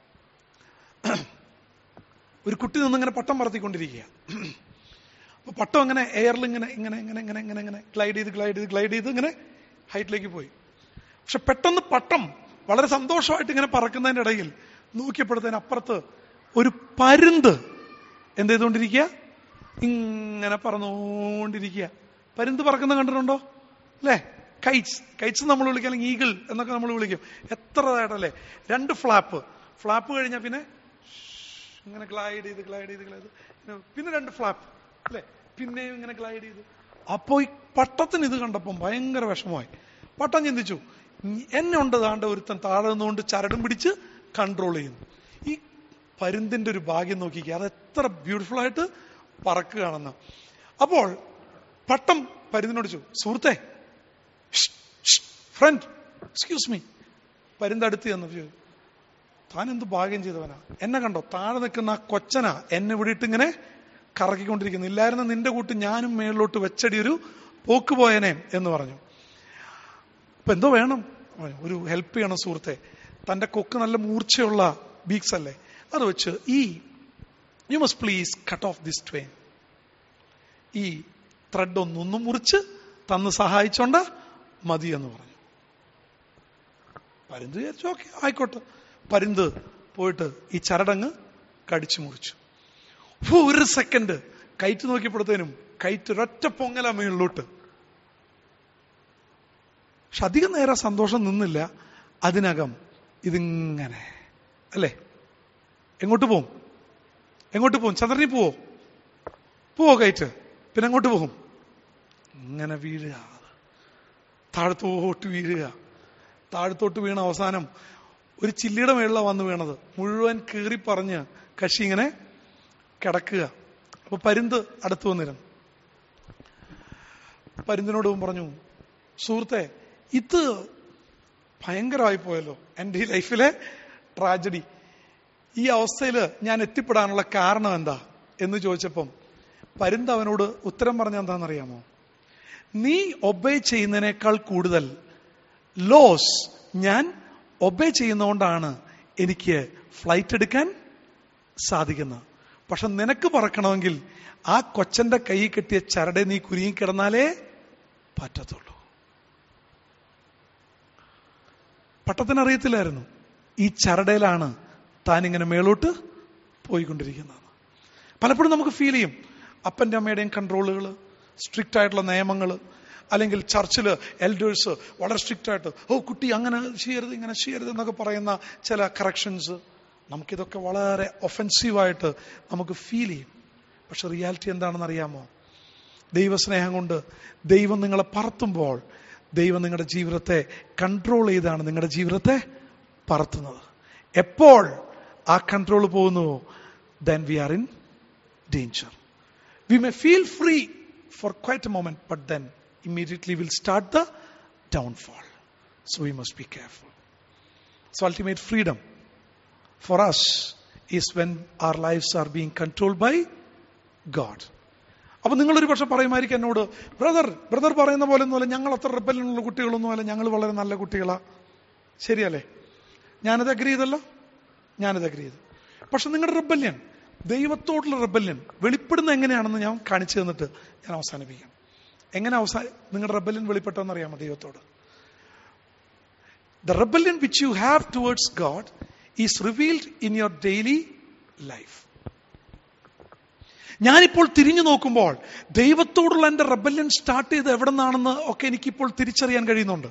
ഒരു കുട്ടി നിന്നിങ്ങനെ പട്ടം പറത്തിക്കൊണ്ടിരിക്കുക അപ്പൊ പട്ടം ഇങ്ങനെ എയറിൽ ഇങ്ങനെ ഇങ്ങനെ ഇങ്ങനെ ഇങ്ങനെ ഇങ്ങനെ ഇങ്ങനെ ഗ്ലൈഡ് ചെയ്ത് ഗ്ലൈഡ് ചെയ്ത് ഗ്ലൈഡ് ചെയ്ത് ഇങ്ങനെ ഹൈറ്റിലേക്ക് പോയി പക്ഷെ പെട്ടെന്ന് പട്ടം വളരെ സന്തോഷമായിട്ട് ഇങ്ങനെ പറക്കുന്നതിന്റെ ഇടയിൽ നോക്കിയപ്പോഴത്തേന് അപ്പുറത്ത് ഒരു പരുന്ത് എന്ത് ചെയ്തുകൊണ്ടിരിക്കുക ഇങ്ങനെ പറന്നുകൊണ്ടിരിക്കുക പരുന്ത് പറക്കുന്ന കണ്ടിട്ടുണ്ടോ അല്ലേ കൈറ്റ്സ് കൈറ്റ്സ് നമ്മൾ വിളിക്കുക അല്ലെങ്കിൽ ഈഗിൾ എന്നൊക്കെ നമ്മൾ വിളിക്കും എത്ര ഇതായിട്ടല്ലേ രണ്ട് ഫ്ലാപ്പ് ഫ്ലാപ്പ് കഴിഞ്ഞാൽ പിന്നെ ഇങ്ങനെ ഗ്ലൈഡ് ചെയ്ത് ഗ്ലൈഡ് ചെയ്ത് ഗ്ലൈഡ് ചെയ്ത് പിന്നെ രണ്ട് ഫ്ലാപ്പ് അല്ലേ പിന്നെയും ഇങ്ങനെ ഗ്ലൈഡ് ചെയ്ത് അപ്പോ ഈ പട്ടത്തിന് ഇത് കണ്ടപ്പം ഭയങ്കര വിഷമമായി പട്ടം ചിന്തിച്ചു എന്നെ ഉണ്ട് താണ്ട ഒരുത്തൻ താഴെ നിന്നുകൊണ്ട് ചരടും പിടിച്ച് കൺട്രോൾ ചെയ്യുന്നു ഈ പരുന്തിന്റെ ഒരു ഭാഗ്യം നോക്കിക്കുക അത് എത്ര ബ്യൂട്ടിഫുൾ ആയിട്ട് പറക്കുകയാണെന്ന് അപ്പോൾ പട്ടം പരുന്തിനോട് ചോ സുഹൃത്തെ ഫ്രണ്ട് എക്സ്ക്യൂസ് മീ പരുന്തടുത്ത് ചെന്ന് താൻ എന്ത് ഭാഗ്യം ചെയ്തവനാ എന്നെ കണ്ടോ താഴെ നിൽക്കുന്ന ആ കൊച്ചനാ എന്നെ വിടിയിട്ട് ഇങ്ങനെ കറക്കിക്കൊണ്ടിരിക്കുന്നു ഇല്ലായിരുന്ന നിന്റെ കൂട്ട് ഞാനും മേളിലോട്ട് വെച്ചടി ഒരു പോക്ക് പോയനെ എന്ന് പറഞ്ഞു അപ്പൊ എന്തോ വേണം ഒരു ഹെൽപ്പ് ചെയ്യണം സുഹൃത്തെ തന്റെ കൊക്ക് നല്ല മൂർച്ചയുള്ള ബീക്സ് അല്ലേ അത് വെച്ച് ഈ you must please cut off this twine ഈ ത്രെഡ് ഒന്നൊന്നും മുറിച്ച് തന്ന് സഹായിച്ചോണ്ട മതി എന്ന് പറഞ്ഞു പരുന്ത് വിചാരിച്ചു ഓക്കെ ആയിക്കോട്ടെ പരുന്ത് പോയിട്ട് ഈ ചരടങ്ങ് കടിച്ചു മുറിച്ചു ഒരു സെക്കൻഡ് കയറ്റ് നോക്കിയപ്പോഴത്തേനും കയറ്റ് ഒരൊറ്റ പൊങ്ങല മേളിലോട്ട് പക്ഷെ അധികം നേരം സന്തോഷം നിന്നില്ല അതിനകം ഇതിങ്ങനെ അല്ലേ എങ്ങോട്ട് പോവും എങ്ങോട്ട് പോവും ചന്ദ്രനിൽ പോവോ പോവോ കയറ്റ് പിന്നെ എങ്ങോട്ട് പോകും ഇങ്ങനെ വീഴുക താഴത്തോട്ട് വീഴുക താഴത്തോട്ട് വീണ അവസാനം ഒരു ചില്ലിയുടെ മേളിലാണ് വന്ന് വീണത് മുഴുവൻ കീറി പറഞ്ഞ് കശി ഇങ്ങനെ കിടക്കുക അപ്പൊ പരുന്ത് അടുത്ത് വന്നിരുന്നു പരുന്തിനോട് പറഞ്ഞു സുഹൃത്തെ ഇത് ഭയങ്കരമായി പോയല്ലോ എൻ്റെ ഈ ലൈഫിലെ ട്രാജഡി ഈ അവസ്ഥയിൽ ഞാൻ എത്തിപ്പെടാനുള്ള കാരണം എന്താ എന്ന് ചോദിച്ചപ്പം പരുന്ത് അവനോട് ഉത്തരം പറഞ്ഞ എന്താണെന്നറിയാമോ നീ ഒബേ ചെയ്യുന്നതിനേക്കാൾ കൂടുതൽ ലോസ് ഞാൻ ഒബേ ചെയ്യുന്നതുകൊണ്ടാണ് എനിക്ക് ഫ്ലൈറ്റ് എടുക്കാൻ സാധിക്കുന്നത് പക്ഷെ നിനക്ക് പറക്കണമെങ്കിൽ ആ കൊച്ചന്റെ കൈ കെട്ടിയ ചരടെ നീ കുരുങ്ങിക്കിടന്നാലേ പറ്റത്തുള്ളൂ പട്ടത്തിന് അറിയത്തില്ലായിരുന്നു ഈ ചരടയിലാണ് താൻ ഇങ്ങനെ മേളോട്ട് പോയിക്കൊണ്ടിരിക്കുന്നത് പലപ്പോഴും നമുക്ക് ഫീൽ ചെയ്യും അപ്പന്റെ അമ്മയുടെയും കൺട്രോളുകൾ സ്ട്രിക്റ്റ് ആയിട്ടുള്ള നിയമങ്ങൾ അല്ലെങ്കിൽ ചർച്ചിൽ എൽഡേഴ്സ് വളരെ സ്ട്രിക്റ്റ് ആയിട്ട് ഓ കുട്ടി അങ്ങനെ ചെയ്യരുത് ഇങ്ങനെ ചെയ്യരുത് എന്നൊക്കെ പറയുന്ന ചില കറക്ഷൻസ് നമുക്കിതൊക്കെ വളരെ ഒഫൻസീവായിട്ട് നമുക്ക് ഫീൽ ചെയ്യും പക്ഷെ റിയാലിറ്റി എന്താണെന്ന് അറിയാമോ ദൈവസ്നേഹം കൊണ്ട് ദൈവം നിങ്ങളെ പറത്തുമ്പോൾ ദൈവം നിങ്ങളുടെ ജീവിതത്തെ കൺട്രോൾ ചെയ്താണ് നിങ്ങളുടെ ജീവിതത്തെ പറത്തുന്നത് എപ്പോൾ ആ കൺട്രോൾ പോകുന്നുവോ then we are in danger we may feel free for quite a moment but then immediately will start the downfall so we must be careful so ultimate freedom for us is when our lives are being controlled by God. അപ്പൊ നിങ്ങളൊരു പക്ഷെ പറയുമായിരിക്കും എന്നോട് brother brother പറയുന്ന പോലെ ഒന്നുമല്ല ഞങ്ങൾ അത്ര റിബല്യനുള്ള കുട്ടികളൊന്നുമല്ല ഞങ്ങൾ വളരെ നല്ല കുട്ടികളാ ശരിയല്ലേ ഞാനത് അഗ്രി ചെയ്തല്ലോ ഞാനത് അഗ്രി ചെയ്തു പക്ഷെ നിങ്ങളുടെ റിബല്യൻ ദൈവത്തോടുള്ള റിബല്യൻ വെളിപ്പെടുന്ന എങ്ങനെയാണെന്ന് ഞാൻ കാണിച്ചു തന്നിട്ട് ഞാൻ അവസാനിപ്പിക്കാം എങ്ങനെ അവസാന നിങ്ങളുടെ റെബല്യൻ വെളിപ്പെട്ടെന്ന് അറിയാമോ ദൈവത്തോട് The rebellion which you have towards God is revealed in your daily life. ഞാനിപ്പോൾ തിരിഞ്ഞു നോക്കുമ്പോൾ ദൈവത്തോടുള്ള എന്റെ റെബല്യൻ സ്റ്റാർട്ട് ചെയ്ത് എവിടെ നിന്നാണെന്ന് ഒക്കെ എനിക്കിപ്പോൾ തിരിച്ചറിയാൻ കഴിയുന്നുണ്ട്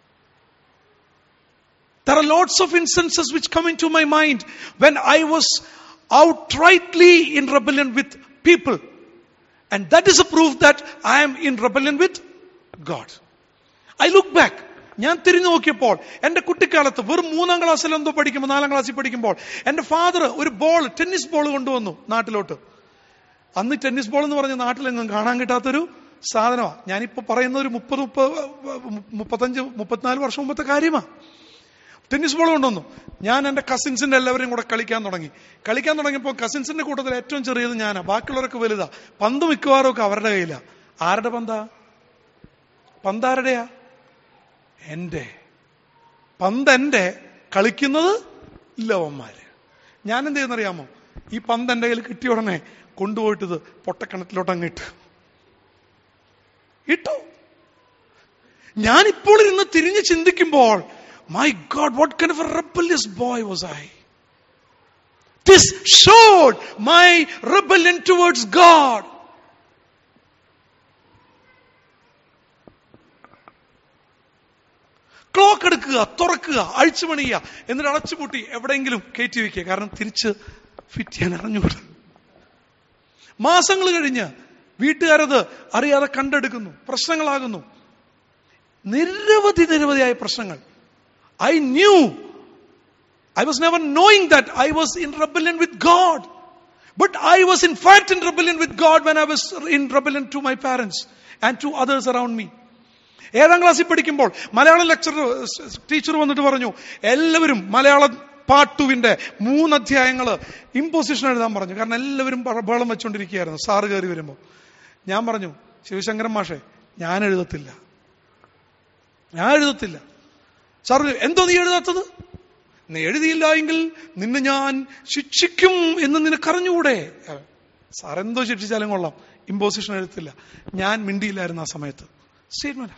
There are lots of instances which come into my mind when I was outrightly in rebellion with people. And that is a proof that I am in rebellion with God. I look back. ഞാൻ തിരിഞ്ഞു നോക്കിയപ്പോൾ എന്റെ കുട്ടിക്കാലത്ത് വെറും മൂന്നാം ക്ലാസ്സിൽ എന്തോ പഠിക്കുമ്പോൾ നാലാം ക്ലാസ്സിൽ പഠിക്കുമ്പോൾ എന്റെ ഫാദർ ഒരു ബോൾ ടെന്നീസ് ബോൾ കൊണ്ടുവന്നു നാട്ടിലോട്ട് അന്ന് ടെന്നീസ് ബോൾ എന്ന് പറഞ്ഞ നാട്ടിലെങ്ങും കാണാൻ കിട്ടാത്തൊരു സാധനമാണ് ഞാനിപ്പോ പറയുന്ന ഒരു മുപ്പത് മുപ്പത് മുപ്പത്തഞ്ച് മുപ്പത്തിനാല് വർഷം മുമ്പത്തെ കാര്യമാണ് ടെന്നീസ് ബോൾ കൊണ്ടുവന്നു ഞാൻ എന്റെ കസിൻസിന്റെ എല്ലാവരെയും കൂടെ കളിക്കാൻ തുടങ്ങി കളിക്കാൻ തുടങ്ങിയപ്പോൾ കസിൻസിന്റെ കൂട്ടത്തിൽ ഏറ്റവും ചെറിയത് ഞാനാ ബാക്കിയുള്ളവരൊക്കെ വലുതാ പന്ത് മിക്കവാറും ഒക്കെ അവരുടെ കയ്യിലാ ആരുടെ പന്താ പന്താരുടെയാ എന്റെ പന്ത് എന്റെ കളിക്കുന്നത് ലവന്മാര് ഞാൻ എന്ത് ചെയ്യുന്നറിയാമോ ഈ പന്ത് എന്റെ കയ്യിൽ കിട്ടിയ ഉടനെ കൊണ്ടുപോയിട്ട് ഇത് പൊട്ടക്കിണറ്റിലോട്ട് അങ്ങ് ഇട്ട് ഇട്ടു ഞാനിപ്പോൾ ഇരുന്ന് തിരിഞ്ഞ് ചിന്തിക്കുമ്പോൾ my God what kind of a rebellious boy was I this showed my rebellion towards God clock എടുക്കുക തുറക്കുക അഴിച്ചു പണിയുക എന്നിട്ട് അടച്ചുപൂട്ടി എവിടെയെങ്കിലും കയറ്റി വെക്കുക കാരണം തിരിച്ച് ഫിറ്റ് ചെയ്യാൻ അറിഞ്ഞുകൂടാ മാസങ്ങൾ കഴിഞ്ഞ് വീട്ടുകാരത് അറിയാതെ കണ്ടെടുക്കുന്നു പ്രശ്നങ്ങളാകുന്നു നിരവധി നിരവധിയായ പ്രശ്നങ്ങൾ I knew I was never knowing that I was in rebellion with God but I was in fact in rebellion with God when I was in rebellion to my parents and to others around me ഏഴാം ക്ലാസ്സിൽ പഠിക്കുമ്പോൾ Malayalam lecture teacher വന്നിട്ട് പറഞ്ഞു എല്ലാവരും മലയാളം പാട്ടുവിന്റെ മൂന്ന് അധ്യായങ്ങൾ imposition എഴുതാൻ പറഞ്ഞു കാരണം എല്ലാവരും ബഹളം വെച്ചുകൊണ്ടിരിക്കുകയായിരുന്നു സാറ് കയറി വരുമ്പോൾ ഞാൻ പറഞ്ഞു ശിവശങ്കരൻ മാഷെ ഞാൻ എഴുതത്തില്ല ഞാൻ എഴുതത്തില്ല സാർ എന്തോ നീ എഴുതാത്തത് നീ എഴുതിയില്ല എങ്കിൽ നിന്നെ ഞാൻ ശിക്ഷിക്കും എന്ന് നിനക്കറിഞ്ഞുകൂടെ സാർ എന്തോ ശിക്ഷിച്ചാലും കൊള്ളാം ഇമ്പോസിഷൻ എഴുത്തില്ല ഞാൻ മിണ്ടിയില്ലായിരുന്നു ആ സമയത്ത് statement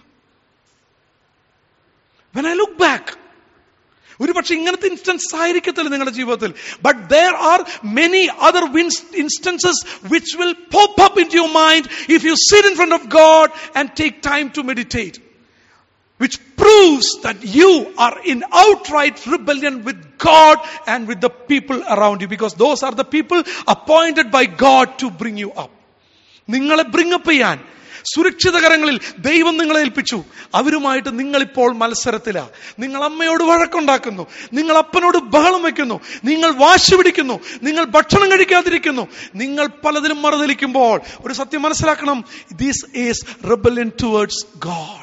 when I look back ഒരു പക്ഷെ ഇങ്ങനത്തെ ഇൻസ്റ്റൻസസ് ആയിരിക്കത്തില്ല നിങ്ങളുടെ ജീവിതത്തിൽ but there are many other instances which will pop up in your mind if you sit in front of God and take time to meditate which proves that you are in outright rebellion with God and with the people around you because those are the people appointed by God to bring you up. നിങ്ങളെ bring up ചെയ്യാൻ സുരക്ഷിത കരങ്ങളിൽ ദൈവം നിങ്ങളെ ഏൽപ്പിച്ചു അവരുമായിട്ട് നിങ്ങളിപ്പോൾ മത്സരത്തിലാ നിങ്ങൾ അമ്മയോട് വഴക്കുണ്ടാക്കുന്നു നിങ്ങൾ അപ്പനോട് ബഹളം വെക്കുന്നു നിങ്ങൾ വാശി പിടിക്കുന്നു നിങ്ങൾ ഭക്ഷണം കഴിക്കാതിരിക്കുന്നു നിങ്ങൾ പലതിലും മറുതലിക്കുമ്പോൾ ഒരു സത്യം മനസ്സിലാക്കണം this is rebellion towards God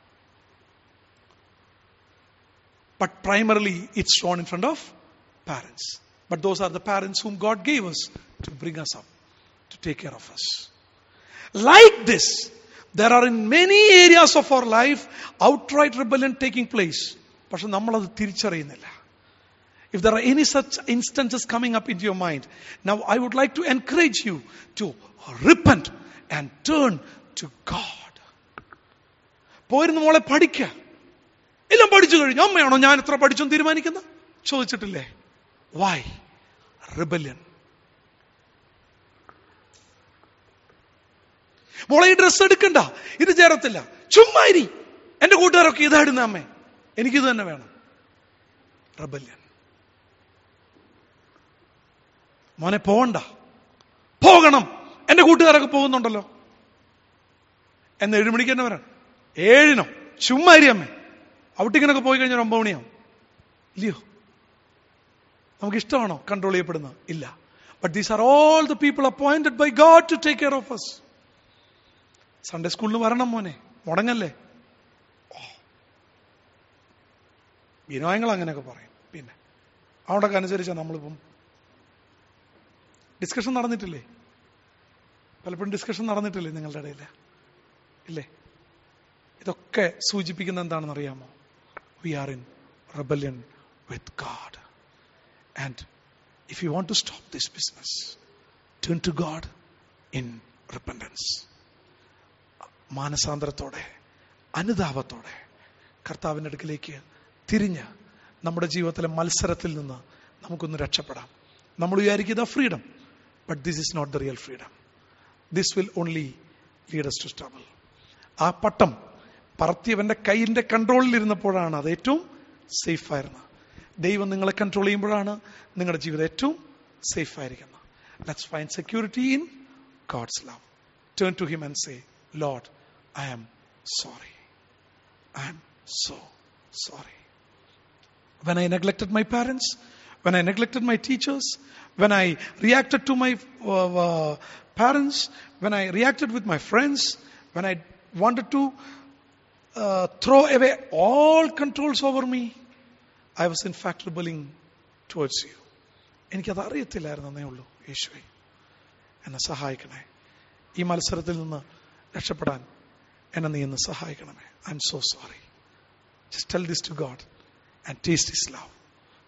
but primarily it's shown in front of parents. But those are the parents whom God gave us to bring us up, to take care of us. Like this, there are in many areas of our life outright rebellion taking place. പക്ഷെ നമ്മളത് തിരിച്ചറിയുന്നില്ല If there are any such instances coming up into your mind, now I would like to encourage you to repent and turn to God. പോയിരുന്ന മോളെ പഠിക്ക എല്ലാം പഠിച്ചു കഴിഞ്ഞു അമ്മയാണോ ഞാൻ എത്ര പഠിച്ചെന്ന് തീരുമാനിക്കുന്നത് ചോദിച്ചിട്ടില്ലേ വൈ റിബല്യൻ മോളെ ഈ ഡ്രസ്സ് എടുക്കണ്ട ഇത് ചേരത്തില്ല ചുമ്മാ ഇരി എന്റെ കൂട്ടുകാരൊക്കെ ഇതായിടുന്ന അമ്മേ എനിക്കിത് തന്നെ വേണം റബല്യൻ മോനെ പോകണ്ട പോകണം എന്റെ കൂട്ടുകാരൊക്കെ പോകുന്നുണ്ടല്ലോ എന്ന് ഏഴ് മണിക്ക് തന്നെ വരാം ഏഴിനോ ചുമ്മാ ഇരി അമ്മേ ഔട്ടിങ്ങിനൊക്കെ പോയി കഴിഞ്ഞാൽ ഒമ്പത് മണിയാവും ഇല്ലയോ നമുക്ക് ഇഷ്ടമാണോ കൺട്രോൾ ചെയ്യപ്പെടുന്നത് ഇല്ല but these are all the people appointed by God to take care of us Sunday സ്കൂളിന് വരണം മോനെ മുടങ്ങല്ലേ വിനോയങ്ങൾ അങ്ങനെയൊക്കെ പറയും പിന്നെ അവിടൊക്കെ അനുസരിച്ചാണ് നമ്മളിപ്പം ഡിസ്കഷൻ നടന്നിട്ടില്ലേ പലപ്പോഴും ഡിസ്കഷൻ നടന്നിട്ടില്ലേ നിങ്ങളുടെ ഇടയിൽ ഇല്ലേ ഇതൊക്കെ സൂചിപ്പിക്കുന്ന എന്താണെന്ന് അറിയാമോ we are in rebellion with God and if you want to stop this business turn to God in repentance മാനസാന്തരത്തോടെ അനുതാപത്തോടെ കർത്താവിൻ്റെ അടുക്കിലേക്ക് തിരിഞ്ഞ് നമ്മുടെ ജീവിതത്തിലെ മത്സരത്തിൽ നിന്ന് നമുക്കൊന്ന് രക്ഷപ്പെടാം നമ്മൾ വിചാരിക്കുന്ന freedom but this is not the real freedom this will only leads to trouble ആ പട്ടം പറത്തിയവന്റെ കൈയിന്റെ കൺട്രോളിൽ ഇരുന്നപ്പോഴാണ് അത് ഏറ്റവും സേഫ് ആയിരുന്നത് ദൈവം നിങ്ങളെ കൺട്രോൾ ചെയ്യുമ്പോഴാണ് നിങ്ങളുടെ ജീവിതം ഏറ്റവും സേഫ് ആയിരിക്കുന്നത് let's find security in God's love turn to him and say Lord I am sorry I am so sorry when I neglected my parents, when I neglected my teachers, when I reacted to my uh, uh, parents, when I reacted with my friends, when I wanted to uh, throw away all controls over me, I was in fact rebelling towards you. എനിക്കത് അറിയത്തില്ലായിരുന്നേ ഉള്ളൂ യേശുവെ എന്നെ സഹായിക്കണേ ഈ മത്സരത്തിൽ നിന്ന് രക്ഷപ്പെടാൻ എന്നെ നീ ഒന്ന് സഹായിക്കണമേ I am so sorry just tell this to God and taste His love.